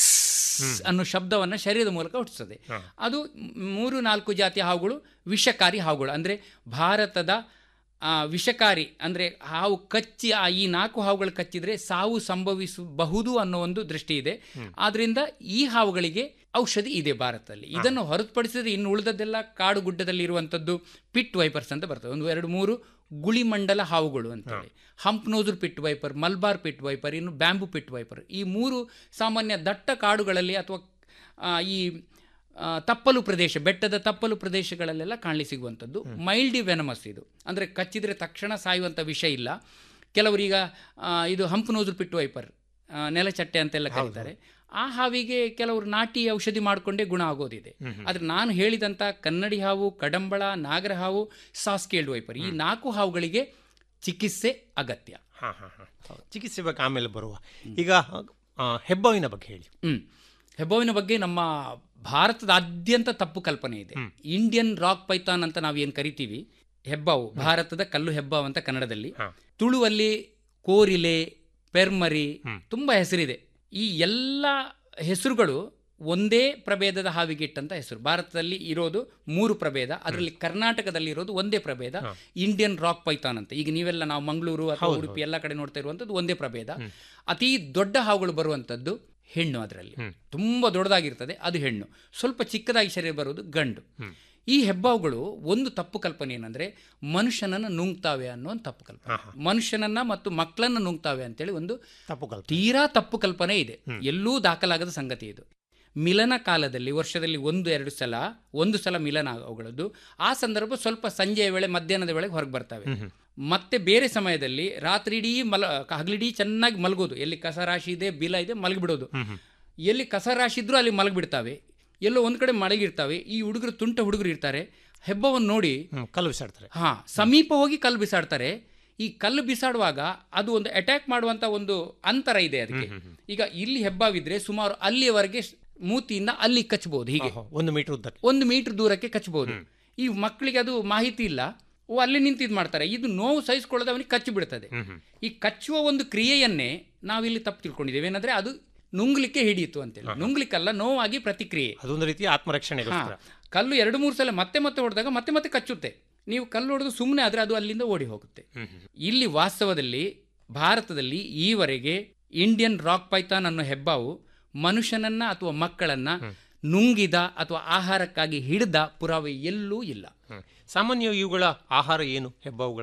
ಸ್ಸ್ ಅನ್ನೋ ಶಬ್ದವನ್ನ ಶರೀರದ ಮೂಲಕ ಹುಟ್ಟಿಸ್ತದೆ ಅದು ಮೂರು ನಾಲ್ಕು ಜಾತಿಯ ಹಾವುಗಳು ವಿಷಕಾರಿ ಹಾವುಗಳು ಅಂದ್ರೆ ಭಾರತದ ಆ, ವಿಷಕಾರಿ ಅಂದ್ರೆ ಹಾವು ಕಚ್ಚಿ ಆ ಈ ನಾಲ್ಕು ಹಾವುಗಳು ಕಚ್ಚಿದ್ರೆ ಸಾವು ಸಂಭವಿಸಬಹುದು ಅನ್ನೋ ಒಂದು ದೃಷ್ಟಿ ಇದೆ ಆದ್ರಿಂದ ಈ ಹಾವುಗಳಿಗೆ ಔಷಧಿ ಇದೆ ಭಾರತದಲ್ಲಿ ಇದನ್ನು ಹೊರತುಪಡಿಸಿದ್ರೆ ಇನ್ನು ಉಳಿದದ್ದೆಲ್ಲ ಕಾಡು ಗುಡ್ಡದಲ್ಲಿ ಇರುವಂತದ್ದು ಪಿಟ್ ವೈಪರ್ಸ್ ಅಂತ ಬರ್ತವೆ ಒಂದು ಎರಡು ಮೂರು ಗುಳಿಮಂಡಲ ಹಾವುಗಳು ಅಂತೇಳಿ hump nosed pit viper Malabar pit viper ಇನ್ನು ಬ್ಯಾಂಬು ಪಿಟ್ ವೈಪರ್ ಈ ಮೂರು ಸಾಮಾನ್ಯ ದಟ್ಟ ಕಾಡುಗಳಲ್ಲಿ ಅಥವಾ ಆ, ಈ ಆ, ತಪ್ಪಲು ಪ್ರದೇಶ ಬೆಟ್ಟದ ತಪ್ಪಲು ಪ್ರದೇಶಗಳಲ್ಲೆಲ್ಲ ಕಾಣಲಿ ಸಿಗುವಂಥದ್ದು ಮೈಲ್ಡಿ ವೆನಮಸ್ ಇದು ಅಂದರೆ ಕಚ್ಚಿದ್ರೆ ತಕ್ಷಣ ಸಾಯುವಂಥ ವಿಷ ಇಲ್ಲ ಕೆಲವರೀಗ ಆ, ಇದು ಹಂಪ್ ನೋಜುಲ್ ಪಿಟ್ಟು ವೈಪರ್ ಆ, ನೆಲಚಟ್ಟೆ ಅಂತೆಲ್ಲ ಕರೀತಾರೆ ಆ ಹಾವಿಗೆ ಕೆಲವರು ನಾಟಿ ಔಷಧಿ ಮಾಡಿಕೊಂಡೇ ಗುಣ ಆಗೋದಿದೆ ಆದ್ರೆ ನಾನು ಹೇಳಿದಂಥ ಕನ್ನಡಿ ಹಾವು ಕಡಂಬಳ ನಾಗರ ಹಾವು ಸಾಸ್ಕೇಲ್ಡ್ ವೈಪರ್ ಈ ನಾಲ್ಕು ಹಾವುಗಳಿಗೆ ಚಿಕಿತ್ಸೆ ಅಗತ್ಯ ಹಾ ಹಾ ಹಾ ಚಿಕಿತ್ಸೆ ಬಗ್ಗೆ ಆಮೇಲೆ ಬರುವ ಈಗ ಆ, ಹೆಬ್ಬಾವಿನ ಬಗ್ಗೆ ಹೇಳಿ ಹ್ಮ್ ಹೆಬ್ಬಾವಿನ ಬಗ್ಗೆ ನಮ್ಮ ಭಾರತದಾದ್ಯಂತ ತಪ್ಪು ಕಲ್ಪನೆ ಇದೆ ಇಂಡಿಯನ್ ರಾಕ್ ಪೈಥಾನ್ ಅಂತ ನಾವು ಏನು ಕರಿತೀವಿ ಹೆಬ್ಬಾವು ಭಾರತದ ಕಲ್ಲು ಹೆಬ್ಬಾವು ಅಂತ ಕನ್ನಡದಲ್ಲಿ ತುಳುವಲ್ಲಿ ಕೋರಿಲೆ ಪೆರ್ಮರಿ ತುಂಬಾ ಹೆಸರಿದೆ ಈ ಎಲ್ಲ ಹೆಸರುಗಳು ಒಂದೇ ಪ್ರಭೇದದ ಹಾವಿಗೆ ಇಟ್ಟಂತ ಹೆಸರು ಭಾರತದಲ್ಲಿ ಇರೋದು ಮೂರು ಪ್ರಭೇದ ಅದರಲ್ಲಿ ಕರ್ನಾಟಕದಲ್ಲಿ ಇರೋದು ಒಂದೇ ಪ್ರಭೇದ ಇಂಡಿಯನ್ ರಾಕ್ ಪೈಥಾನ್ ಅಂತ ಈಗ ನೀವೆಲ್ಲ ನಾವು ಮಂಗಳೂರು ಅಥವಾ ಉಡುಪಿ ಎಲ್ಲ ಕಡೆ ನೋಡ್ತಾ ಇರುವಂತದ್ದು ಒಂದೇ ಪ್ರಭೇದ ಅತಿ ದೊಡ್ಡ ಹಾವುಗಳು ಬರುವಂತದ್ದು ಹೆಣ್ಣು ಅದರಲ್ಲಿ ತುಂಬಾ ದೊಡ್ಡದಾಗಿರ್ತದೆ ಅದು ಹೆಣ್ಣು ಸ್ವಲ್ಪ ಚಿಕ್ಕದಾಗಿ ಶರೀರ ಬರುವುದು ಗಂಡು ಈ ಹೆಬ್ಬಾವುಗಳು ಒಂದು ತಪ್ಪು ಕಲ್ಪನೆ ಏನಂದ್ರೆ ಮನುಷ್ಯನನ್ನ ನುಂಗ್ತಾವೆ ಅನ್ನೋ ಒಂದು ತಪ್ಪು ಕಲ್ಪನೆ ಮನುಷ್ಯನನ್ನ ಮತ್ತು ಮಕ್ಕಳನ್ನ ನುಂಗ್ತಾವೆ ಅಂತೇಳಿ ಒಂದು ತಪ್ಪು ಕಲ್ಪನೆ ತೀರಾ ತಪ್ಪು ಕಲ್ಪನೆ ಇದೆ ಎಲ್ಲೂ ದಾಖಲಾಗದ ಸಂಗತಿ ಇದು ಮಿಲನ ಕಾಲದಲ್ಲಿ ವರ್ಷದಲ್ಲಿ ಒಂದು ಎರಡು ಸಲ ಒಂದು ಸಲ ಮಿಲನ ಅವುಗಳದ್ದು ಆ ಸಂದರ್ಭ ಸ್ವಲ್ಪ ಸಂಜೆಯ ವೇಳೆ ಮಧ್ಯಾಹ್ನದ ವೇಳೆಗೆ ಹೊರಗೆ ಬರ್ತವೆ ಮತ್ತೆ ಬೇರೆ ಸಮಯದಲ್ಲಿ ರಾತ್ರಿ ಇಡೀ ಮಲ ಹಗಲಿಡೀ ಚೆನ್ನಾಗಿ ಮಲಗೋದು ಎಲ್ಲಿ ಕಸ ರಾಶಿ ಇದೆ ಬಿಲ ಇದೆ ಮಲಗಿಬಿಡೋದು ಎಲ್ಲಿ ಕಸ ರಾಶಿ ಇದ್ರೂ ಅಲ್ಲಿ ಮಲಗಿಬಿಡ್ತಾವೆ ಎಲ್ಲೋ ಒಂದ್ ಕಡೆ ಮಲಗಿರ್ತಾವೆ ಈ ಹುಡುಗರು ತುಂಟ ಹುಡುಗರು ಇರ್ತಾರೆ ಹೆಬ್ಬವನ್ನು ನೋಡಿ ಹ್ಮ್, ಕಲ್ಲು ಬಿಸಾಡ್ತಾರೆ ಹಾ ಸಮೀಪ ಹೋಗಿ ಕಲ್ಲು ಬಿಸಾಡ್ತಾರೆ ಈ ಕಲ್ಲು ಬಿಸಾಡುವಾಗ ಅದು ಒಂದು ಅಟ್ಯಾಕ್ ಮಾಡುವಂತ ಒಂದು ಅಂತರ ಇದೆ ಅದಕ್ಕೆ ಈಗ ಇಲ್ಲಿ ಹೆಬ್ಬಾವಿದ್ರೆ ಸುಮಾರು ಅಲ್ಲಿಯವರೆಗೆ ಸ್- ಮೂತಿಯಿಂದ ಅಲ್ಲಿ ಕಚ್ಚಬಹುದು ಹೀಗೆ ಆಹಾ, ಒಂದು ಮೀಟರ್ ಉದ್ದಕ್ಕೆ ಒಂದು ಮೀಟರ್ ದೂರಕ್ಕೆ ಕಚ್ಚಬಹುದು ಈ ಮಕ್ಕಳಿಗೆ ಅದು ಮಾಹಿತಿ ಇಲ್ಲ ಓ ಅಲ್ಲಿ ನಿಂತು ಇದು ಮಾಡ್ತಾರೆ ಇದು ನೋವು ಸಹಿಸಿಕೊಳ್ಳದೆ ಅವನಿಗೆ ಕಚ್ಚಿ ಬಿಡ್ತದೆ ಈ ಕಚ್ಚುವ ಒಂದು ಕ್ರಿಯೆಯನ್ನೇ ನಾವಿಲ್ಲಿ ತಪ್ಪು ತಿಳ್ಕೊಂಡಿದ್ದೇವೆ ಏನಂದ್ರೆ ಅದು ನುಂಗ್ಲಿಕ್ಕೆ ಹಿಡಿಯಿತು ಅಂತೇಳಿ ನುಂಗ್ಲಿಕ್ಕಲ್ಲ ನೋವಾಗಿ ಪ್ರತಿಕ್ರಿಯೆ ಅದೊಂದು ರೀತಿಯ ಆತ್ಮರಕ್ಷಣೆಗೋಸ್ಕರ ಹಾ. ಕಲ್ಲು ಎರಡು ಮೂರು ಸಲ ಮತ್ತೆ ಮತ್ತೆ ಹೊಡೆದಾಗ ಮತ್ತೆ ಮತ್ತೆ ಕಚ್ಚುತ್ತೆ ನೀವು ಕಲ್ಲು ಹೊಡೆದು ಸುಮ್ಮನೆ ಆದ್ರೆ ಅದು ಅಲ್ಲಿಂದ ಓಡಿ ಹೋಗುತ್ತೆ ಇಲ್ಲಿ ವಾಸ್ತವದಲ್ಲಿ ಭಾರತದಲ್ಲಿ ಈವರೆಗೆ ಇಂಡಿಯನ್ ರಾಕ್ ಪೈಥಾನ್ ಅನ್ನೋ ಹೆಬ್ಬಾವು ಮನುಷ್ಯನನ್ನ ಅಥವಾ ಮಕ್ಕಳನ್ನ ನುಂಗಿದ ಅಥವಾ ಆಹಾರಕ್ಕಾಗಿ ಹಿಡಿದ ಪುರಾವೆ ಎಲ್ಲೂ ಇಲ್ಲ ಹ್ಮ್. ಸಾಮಾನ್ಯ ಇವುಗಳ ಆಹಾರ ಏನು ಹೆಬ್ಬಾವುಗಳದ್ದು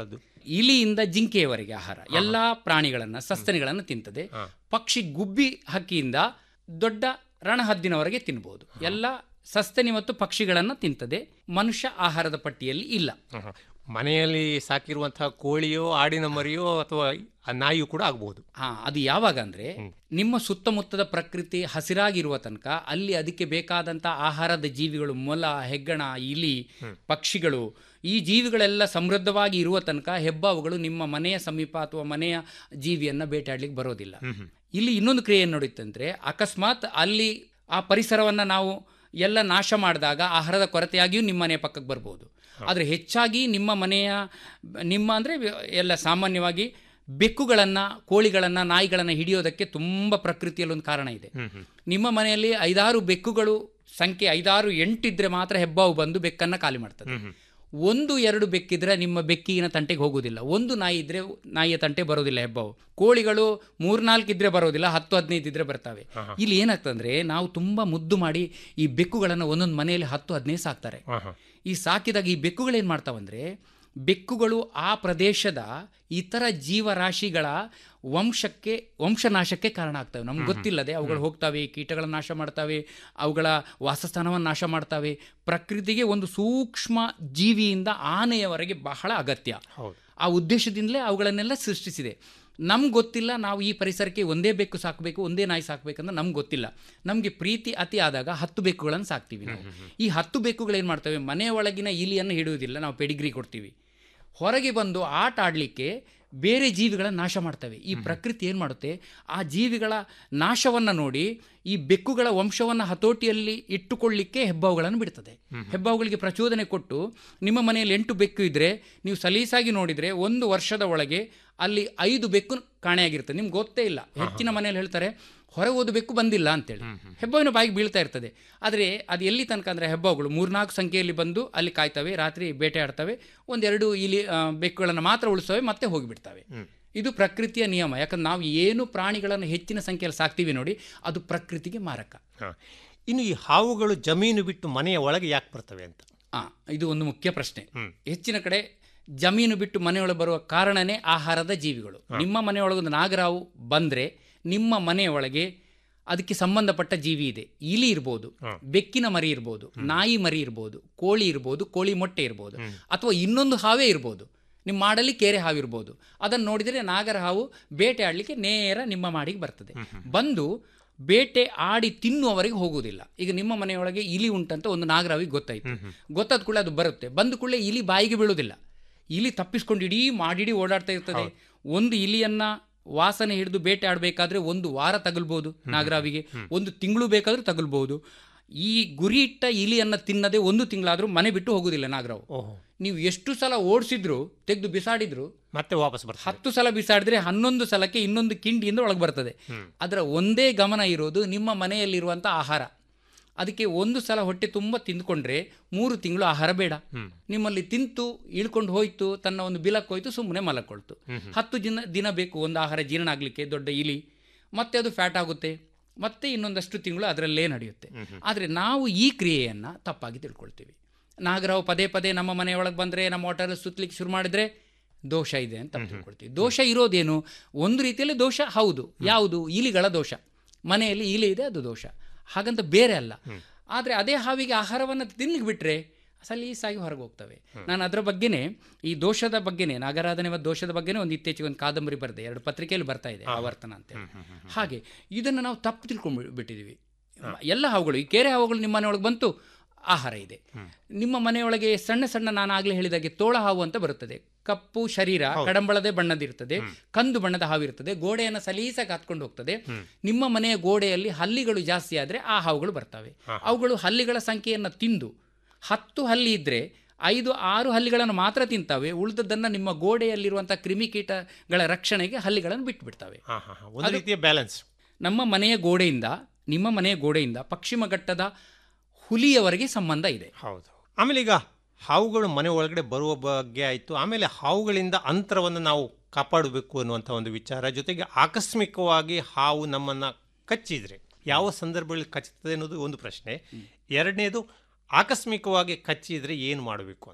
ಇಲಿಯಿಂದ ಜಿಂಕೆಯವರೆಗೆ ಆಹಾರ ಎಲ್ಲಾ ಪ್ರಾಣಿಗಳನ್ನ ಸಸ್ತನಿಗಳನ್ನ ತಿಂತದೆ ಪಕ್ಷಿ ಗುಬ್ಬಿ ಹಕ್ಕಿಯಿಂದ ದೊಡ್ಡ ರಣಹದ್ದಿನವರೆಗೆ ತಿನ್ಬಹುದು ಎಲ್ಲ ಸಸ್ತನಿ ಮತ್ತು ಪಕ್ಷಿಗಳನ್ನ ತಿಂತದೆ ಮನುಷ್ಯ ಆಹಾರದ ಪಟ್ಟಿಯಲ್ಲಿ ಇಲ್ಲ ಆಹಾ. ಮನೆಯಲ್ಲಿ ಸಾಕಿರುವಂತಹ ಕೋಳಿಯೋ ಆಡಿನ ಮರಿಯೋ ಅಥವಾ ಆ ನಾಯಿಯೂ ಕೂಡ ಆಗಬಹುದು ಹಾ ಅದು ಯಾವಾಗ ಅಂದ್ರೆ ನಿಮ್ಮ ಸುತ್ತಮುತ್ತದ ಪ್ರಕೃತಿ ಹಸಿರಾಗಿರುವ ತನಕ ಅಲ್ಲಿ ಅದಕ್ಕೆ ಬೇಕಾದಂತ ಆಹಾರದ ಜೀವಿಗಳು ಮೊಲ ಹೆಗ್ಗಣ ಇಲಿ ಪಕ್ಷಿಗಳು ಈ ಜೀವಿಗಳೆಲ್ಲ ಸಮೃದ್ಧವಾಗಿ ಇರುವ ತನಕ ಹೆಬ್ಬಾವುಗಳು ನಿಮ್ಮ ಮನೆಯ ಸಮೀಪ ಅಥವಾ ಮನೆಯ ಜೀವಿಯನ್ನ ಬೇಟಾಡ್ಲಿಕ್ಕೆ ಬರೋದಿಲ್ಲ ಇಲ್ಲಿ ಇನ್ನೊಂದು ಕ್ರಿಯೆ ಏನು ನೋಡಿತ್ತಂದ್ರೆ ಅಕಸ್ಮಾತ್ ಅಲ್ಲಿ ಆ ಪರಿಸರವನ್ನ ನಾವು ಎಲ್ಲ ನಾಶ ಮಾಡಿದಾಗ ಆಹಾರದ ಕೊರತೆಯಾಗಿಯೂ ನಿಮ್ಮ ಮನೆಯ ಪಕ್ಕಕ್ಕೆ ಬರ್ಬೋದು ಆದರೆ ಹೆಚ್ಚಾಗಿ ನಿಮ್ಮ ಮನೆಯ ನಿಮ್ಮ ಅಂದರೆ ಎಲ್ಲ ಸಾಮಾನ್ಯವಾಗಿ ಬೆಕ್ಕುಗಳನ್ನು ಕೋಳಿಗಳನ್ನು ನಾಯಿಗಳನ್ನು ಹಿಡಿಯೋದಕ್ಕೆ ತುಂಬ ಪ್ರಕೃತಿಯಲ್ಲಿ ಒಂದು ಕಾರಣ ಇದೆ ನಿಮ್ಮ ಮನೆಯಲ್ಲಿ ಐದಾರು ಬೆಕ್ಕುಗಳು ಸಂಖ್ಯೆ ಐದಾರು ಎಂಟಿದ್ರೆ ಮಾತ್ರ ಹೆಬ್ಬಾವು ಬಂದು ಬೆಕ್ಕನ್ನು ಖಾಲಿ ಮಾಡ್ತದೆ ಒಂದು ಎರಡು ಬೆಕ್ಕಿದ್ರೆ ನಿಮ್ಮ ಬೆಕ್ಕಿನ ತಂಟೆಗೆ ಹೋಗುವುದಿಲ್ಲ ಒಂದು ನಾಯಿ ಇದ್ರೆ ನಾಯಿಯ ತಂಟೆ ಬರೋದಿಲ್ಲ ಹೆಬ್ಬಾವು ಕೋಳಿಗಳು ಮೂರ್ನಾಲ್ಕು ಇದ್ರೆ ಬರೋದಿಲ್ಲ ಹತ್ತು ಹದಿನೈದು ಇದ್ರೆ ಬರ್ತವೆ ಇಲ್ಲಿ ಏನಾಗ್ತಂದ್ರೆ ನಾವು ತುಂಬಾ ಮುದ್ದು ಮಾಡಿ ಈ ಬೆಕ್ಕುಗಳನ್ನು ಒಂದೊಂದು ಮನೆಯಲ್ಲಿ ಹತ್ತು ಹದಿನೈದು ಸಾಕ್ತಾರೆ ಈ ಸಾಕಿದಾಗ ಈ ಬೆಕ್ಕುಗಳು ಏನು ಮಾಡ್ತಾವಂದ್ರೆ ಬೆಕ್ಕುಗಳು ಆ ಪ್ರದೇಶದ ಇತರ ಜೀವರಾಶಿಗಳ ವಂಶಕ್ಕೆ ವಂಶನಾಶಕ್ಕೆ ಕಾರಣ ಆಗ್ತವೆ ನಮ್ಗೆ ಗೊತ್ತಿಲ್ಲದೆ ಅವುಗಳು ಹೋಗ್ತವೆ ಕೀಟಗಳನ್ನು ನಾಶ ಮಾಡ್ತವೆ ಅವುಗಳ ವಾಸಸ್ಥಾನವನ್ನು ನಾಶ ಮಾಡ್ತವೆ ಪ್ರಕೃತಿಗೆ ಒಂದು ಸೂಕ್ಷ್ಮ ಜೀವಿಯಿಂದ ಆನೆಯವರೆಗೆ ಬಹಳ ಅಗತ್ಯ ಆ ಉದ್ದೇಶದಿಂದಲೇ ಅವುಗಳನ್ನೆಲ್ಲ ಸೃಷ್ಟಿಸಿದೆ ನಮ್ಗೆ ಗೊತ್ತಿಲ್ಲ ನಾವು ಈ ಪರಿಸರಕ್ಕೆ ಒಂದೇ ಬೆಕ್ಕು ಸಾಕಬೇಕು ಒಂದೇ ನಾಯಿ ಸಾಕಬೇಕಂದ್ರೆ ನಮ್ಗೆ ಗೊತ್ತಿಲ್ಲ ನಮಗೆ ಪ್ರೀತಿ ಅತಿ ಆದಾಗ ಹತ್ತು ಬೆಕ್ಕುಗಳನ್ನು ಸಾಕ್ತೀವಿ ನಾವು ಈ ಹತ್ತು ಬೆಕ್ಕುಗಳು ಏನು ಮಾಡ್ತವೆ ಮನೆಯ ಒಳಗಿನ ಇಲಿಯನ್ನು ಹಿಡಿಯುವುದಿಲ್ಲ ನಾವು ಪೆಡಿಗ್ರಿ ಕೊಡ್ತೀವಿ ಹೊರಗೆ ಬಂದು ಆಟ ಆಡಲಿಕ್ಕೆ ಬೇರೆ ಜೀವಿಗಳನ್ನು ನಾಶ ಮಾಡ್ತವೆ ಈ ಪ್ರಕೃತಿ ಏನು ಮಾಡುತ್ತೆ ಆ ಜೀವಿಗಳ ನಾಶವನ್ನು ನೋಡಿ ಈ ಬೆಕ್ಕುಗಳ ವಂಶವನ್ನು ಹತೋಟಿಯಲ್ಲಿ ಇಟ್ಟುಕೊಳ್ಳಿಕ್ಕೆ ಹೆಬ್ಬಾವುಗಳನ್ನು ಬಿಡ್ತದೆ ಹೆಬ್ಬಾವುಗಳಿಗೆ ಪ್ರಚೋದನೆ ಕೊಟ್ಟು ನಿಮ್ಮ ಮನೆಯಲ್ಲಿ ಎಂಟು ಬೆಕ್ಕು ಇದ್ದರೆ ನೀವು ಸಲೀಸಾಗಿ ನೋಡಿದರೆ ಒಂದು ವರ್ಷದ ಒಳಗೆ ಅಲ್ಲಿ ಐದು ಬೆಕ್ಕು ಕಾಣೆಯಾಗಿರ್ತದೆ ನಿಮ್ಗೆ ಗೊತ್ತೇ ಇಲ್ಲ ಹೆಚ್ಚಿನ ಮನೆಯಲ್ಲಿ ಹೇಳ್ತಾರೆ ಹೊರಗೆ ಹೋದ ಬೆಕ್ಕು ಬಂದಿಲ್ಲ ಅಂತೇಳಿ ಹೆಬ್ಬಾವಿನ ಬಾಯಿಗೆ ಬೀಳ್ತಾ ಇರ್ತದೆ ಆದರೆ ಅದು ಎಲ್ಲಿ ತನಕ ಅಂದರೆ ಹೆಬ್ಬಾವುಗಳು ಮೂರ್ನಾಲ್ಕು ಸಂಖ್ಯೆಯಲ್ಲಿ ಬಂದು ಅಲ್ಲಿ ಕಾಯ್ತವೆ ರಾತ್ರಿ ಬೇಟೆ ಆಡ್ತವೆ ಒಂದೆರಡು ಇಲಿ ಆ, ಬೆಕ್ಕುಗಳನ್ನು ಮಾತ್ರ ಉಳಿಸ್ತವೆ ಮತ್ತೆ ಹೋಗಿಬಿಡ್ತವೆ ಇದು ಪ್ರಕೃತಿಯ ನಿಯಮ ಯಾಕಂದ್ರೆ ನಾವು ಏನು ಪ್ರಾಣಿಗಳನ್ನು ಹೆಚ್ಚಿನ ಸಂಖ್ಯೆಯಲ್ಲಿ ಸಾಕ್ತೀವಿ ನೋಡಿ ಅದು ಪ್ರಕೃತಿಗೆ ಮಾರಕ ಹ. ಇನ್ನು ಈ ಹಾವುಗಳು ಜಮೀನು ಬಿಟ್ಟು ಮನೆಯ ಒಳಗೆ ಯಾಕೆ ಬರ್ತವೆ ಅಂತ ಆ ಇದು ಒಂದು ಮುಖ್ಯ ಪ್ರಶ್ನೆ ಹೆಚ್ಚಿನ ಕಡೆ ಜಮೀನು ಬಿಟ್ಟು ಮನೆಯೊಳಗೆ ಬರುವ ಕಾರಣನೇ ಆಹಾರದ ಜೀವಿಗಳು ನಿಮ್ಮ ಮನೆಯೊಳಗೊಂದು ನಾಗರಾವು ಬಂದ್ರೆ ನಿಮ್ಮ ಮನೆಯೊಳಗೆ ಅದಕ್ಕೆ ಸಂಬಂಧಪಟ್ಟ ಜೀವಿ ಇದೆ ಇಲಿ ಇರ್ಬೋದು ಬೆಕ್ಕಿನ ಮರಿ ಇರ್ಬೋದು ನಾಯಿ ಮರಿ ಇರ್ಬೋದು ಕೋಳಿ ಇರ್ಬೋದು ಕೋಳಿ ಮೊಟ್ಟೆ ಇರ್ಬೋದು ಅಥವಾ ಇನ್ನೊಂದು ಹಾವೇ ಇರ್ಬೋದು ನಿಮ್ಮ ಮಾಡಲಿ ಕೇರೆ ಹಾವು ಇರ್ಬೋದು ಅದನ್ನು ನೋಡಿದರೆ ನಾಗರ ಹಾವು ಬೇಟೆ ಆಡಲಿಕ್ಕೆ ನೇರ ನಿಮ್ಮ ಮಾಡಿಗೆ ಬರ್ತದೆ ಬಂದು ಬೇಟೆ ಆಡಿ ತಿನ್ನುವವರೆಗೆ ಹೋಗುವುದಿಲ್ಲ ಈಗ ನಿಮ್ಮ ಮನೆಯೊಳಗೆ ಇಲಿ ಉಂಟಂತ ಒಂದು ನಾಗರಾವಿಗೆ ಗೊತ್ತಾಯ್ತು ಗೊತ್ತಾದ ಕೂಡಲೇ ಅದು ಬರುತ್ತೆ ಬಂದ ಕೂಡಲೇ ಇಲಿ ಬಾಯಿಗೆ ಬೀಳುವುದಿಲ್ಲ ಇಲಿ ತಪ್ಪಿಸ್ಕೊಂಡು ಇಡೀ ಮಾಡಿಡೀ ಓಡಾಡ್ತಾ ಇರ್ತದೆ ಒಂದು ಇಲಿಯನ್ನ ವಾಸನೆ ಹಿಡಿದು ಬೇಟೆ ಆಡಬೇಕಾದ್ರೆ ಒಂದು ವಾರ ತಗಲ್ಬಹುದು ನಾಗರಾವಿಗೆ ಒಂದು ತಿಂಗಳು ಬೇಕಾದ್ರೂ ತಗಲ್ಬಹುದು ಈ ಗುರಿ ಇಟ್ಟ ಇಲಿಯನ್ನ ತಿನ್ನದೆ ಒಂದು ತಿಂಗಳಾದ್ರೂ ಮನೆ ಬಿಟ್ಟು ಹೋಗುದಿಲ್ಲ ನಾಗರಾವು ನೀವು ಎಷ್ಟು ಸಲ ಓಡಿಸಿದ್ರು ತೆಗೆದು ಬಿಸಾಡಿದ್ರು ಮತ್ತೆ ವಾಪಸ್ ಬರ್ತದೆ ಹತ್ತು ಸಲ ಬಿಸಾಡಿದ್ರೆ ಹನ್ನೊಂದು ಸಲಕ್ಕೆ ಇನ್ನೊಂದು ಕಿಂಡಿಯಿಂದ ಒಳಗೆ ಬರ್ತದೆ ಅದರ ಒಂದೇ ಗಮನ ಇರೋದು ನಿಮ್ಮ ಮನೆಯಲ್ಲಿರುವಂಥ ಆಹಾರ ಅದಕ್ಕೆ ಒಂದು ಸಲ ಹೊಟ್ಟೆ ತುಂಬ ತಿಂದ್ಕೊಂಡ್ರೆ ಮೂರು ತಿಂಗಳು ಆಹಾರ ಬೇಡ ನಿಮ್ಮಲ್ಲಿ ತಿಂತು ಇಳ್ಕೊಂಡು ಹೋಯ್ತು ತನ್ನ ಒಂದು ಬಿಲಕ್ಕೆ ಹೋಯ್ತು ಸುಮ್ಮನೆ ಮಲಕೊಳ್ತು ಹತ್ತು ದಿನ ದಿನ ಬೇಕು ಒಂದು ಆಹಾರ ಜೀರ್ಣ ಆಗಲಿಕ್ಕೆ ದೊಡ್ಡ ಇಲಿ ಮತ್ತೆ ಅದು ಫ್ಯಾಟ್ ಆಗುತ್ತೆ ಮತ್ತೆ ಇನ್ನೊಂದಷ್ಟು ತಿಂಗಳು ಅದರಲ್ಲೇ ನಡೆಯುತ್ತೆ ಆದರೆ ನಾವು ಈ ಕ್ರಿಯೆಯನ್ನು ತಪ್ಪಾಗಿ ತಿಳ್ಕೊಳ್ತೀವಿ ನಾಗರಾವ್ ಪದೇ ಪದೇ ನಮ್ಮ ಮನೆಯೊಳಗೆ ಬಂದರೆ ನಮ್ಮ ಹೋಟೆಲ್ ಸುತ್ತಲಿಕ್ಕೆ ಶುರು ಮಾಡಿದ್ರೆ ದೋಷ ಇದೆ ಅಂತ ತಿಳ್ಕೊಳ್ತೀವಿ ದೋಷ ಇರೋದೇನು ಒಂದು ರೀತಿಯಲ್ಲಿ ದೋಷ ಹೌದು ಯಾವುದು ಇಲಿಗಳ ದೋಷ ಮನೆಯಲ್ಲಿ ಇಲಿ ಇದೆ ಅದು ದೋಷ ಹಾಗಂತ ಬೇರೆ ಅಲ್ಲ ಆದರೆ ಅದೇ ಹಾವಿಗೆ ಆಹಾರವನ್ನು ತಿನ್ಲಿಕ್ಕೆ ಬಿಟ್ರೆ ಸಲೀಸಾಗಿ ಹೊರಗೆ ಹೋಗ್ತವೆ ನಾನು ಅದರ ಬಗ್ಗೆನೇ ಈ ದೋಷದ ಬಗ್ಗೆನೇ ನಾಗರಾಧನೆ ಮತ್ತು ದೋಷದ ಬಗ್ಗೆನೇ ಒಂದು ಇತ್ತೀಚೆಗೆ ಒಂದು ಕಾದಂಬರಿ ಬರೆದೆ ಎರಡು ಪತ್ರಿಕೆಯಲ್ಲಿ ಬರ್ತಾ ಇದೆ ಆವರ್ತನ ಅಂತ ಹಾಗೆ ಇದನ್ನು ನಾವು ತಪ್ಪು ತಿಳ್ಕೊಂಡು ಬಿಟ್ಟಿದ್ದೀವಿ ಎಲ್ಲ ಹಾವುಗಳು ಈ ಕೇರೆ ಹಾವುಗಳು ನಿಮ್ಮ ಮನೆಯೊಳಗೆ ಬಂತು ಆಹಾರ ಇದೆ ನಿಮ್ಮ ಮನೆಯೊಳಗೆ ಸಣ್ಣ ಸಣ್ಣ ನಾನು ಆಗಲೇ ಹೇಳಿದಾಗೆ ತೋಳ ಹಾವು ಅಂತ ಬರುತ್ತದೆ ಕಪ್ಪು ಶರೀರ ಕಡಂಬಳದೆ ಬಣ್ಣದಿರ್ತದೆ ಕಂದು ಬಣ್ಣದ ಹಾವು ಇರ್ತದೆ ಗೋಡೆಯನ್ನು ಸಲೀಸಾಗಿ ಹತ್ಕೊಂಡು ಹೋಗ್ತದೆ ನಿಮ್ಮ ಮನೆಯ ಗೋಡೆಯಲ್ಲಿ ಹಲ್ಲಿಗಳು ಜಾಸ್ತಿ ಆದ್ರೆ ಆ ಹಾವುಗಳು ಬರ್ತವೆ ಅವುಗಳು ಹಲ್ಲಿಗಳ ಸಂಖ್ಯೆಯನ್ನು ತಿಂದು ಹತ್ತು ಹಲ್ಲಿ ಇದ್ರೆ ಐದು ಆರು ಹಲ್ಲಿಗಳನ್ನು ಮಾತ್ರ ತಿಂತವೆ ಉಳಿದದ್ದನ್ನು ನಿಮ್ಮ ಗೋಡೆಯಲ್ಲಿರುವಂತಹ ಕ್ರಿಮಿಕೀಟಗಳ ರಕ್ಷಣೆಗೆ ಹಲ್ಲಿಗಳನ್ನು ಬಿಟ್ಟುಬಿಡ್ತವೆ ಹಾ ಹಾ ಹಾ. ಒಂದು ರೀತಿಯ ಬ್ಯಾಲೆನ್ಸ್ ನಮ್ಮ ಮನೆಯ ಗೋಡೆಯಿಂದ ನಿಮ್ಮ ಮನೆಯ ಗೋಡೆಯಿಂದ ಪಶ್ಚಿಮ ಘಟ್ಟದ ಹುಲಿಯವರೆಗೆ ಸಂಬಂಧ ಇದೆ ಹೌದು ಆಮೇಲೆ ಈಗ ಹಾವುಗಳು ಮನೆ ಒಳಗಡೆ ಬರುವ ಬಗ್ಗೆ ಆಯಿತು ಆಮೇಲೆ ಹಾವುಗಳಿಂದ ಅಂತರವನ್ನು ನಾವು ಕಾಪಾಡಬೇಕು ಅನ್ನುವಂಥ ಒಂದು ವಿಚಾರ ಜೊತೆಗೆ ಆಕಸ್ಮಿಕವಾಗಿ ಹಾವು ನಮ್ಮನ್ನು ಕಚ್ಚಿದ್ರೆ ಯಾವ ಸಂದರ್ಭದಲ್ಲಿ ಕಚ್ಚುತ್ತದೆ ಅನ್ನೋದು ಒಂದು ಪ್ರಶ್ನೆ ಎರಡನೇದು ಆಕಸ್ಮಿಕವಾಗಿ ಕಚ್ಚಿದ್ರೆ ಏನು ಮಾಡಬೇಕು ಅಂತ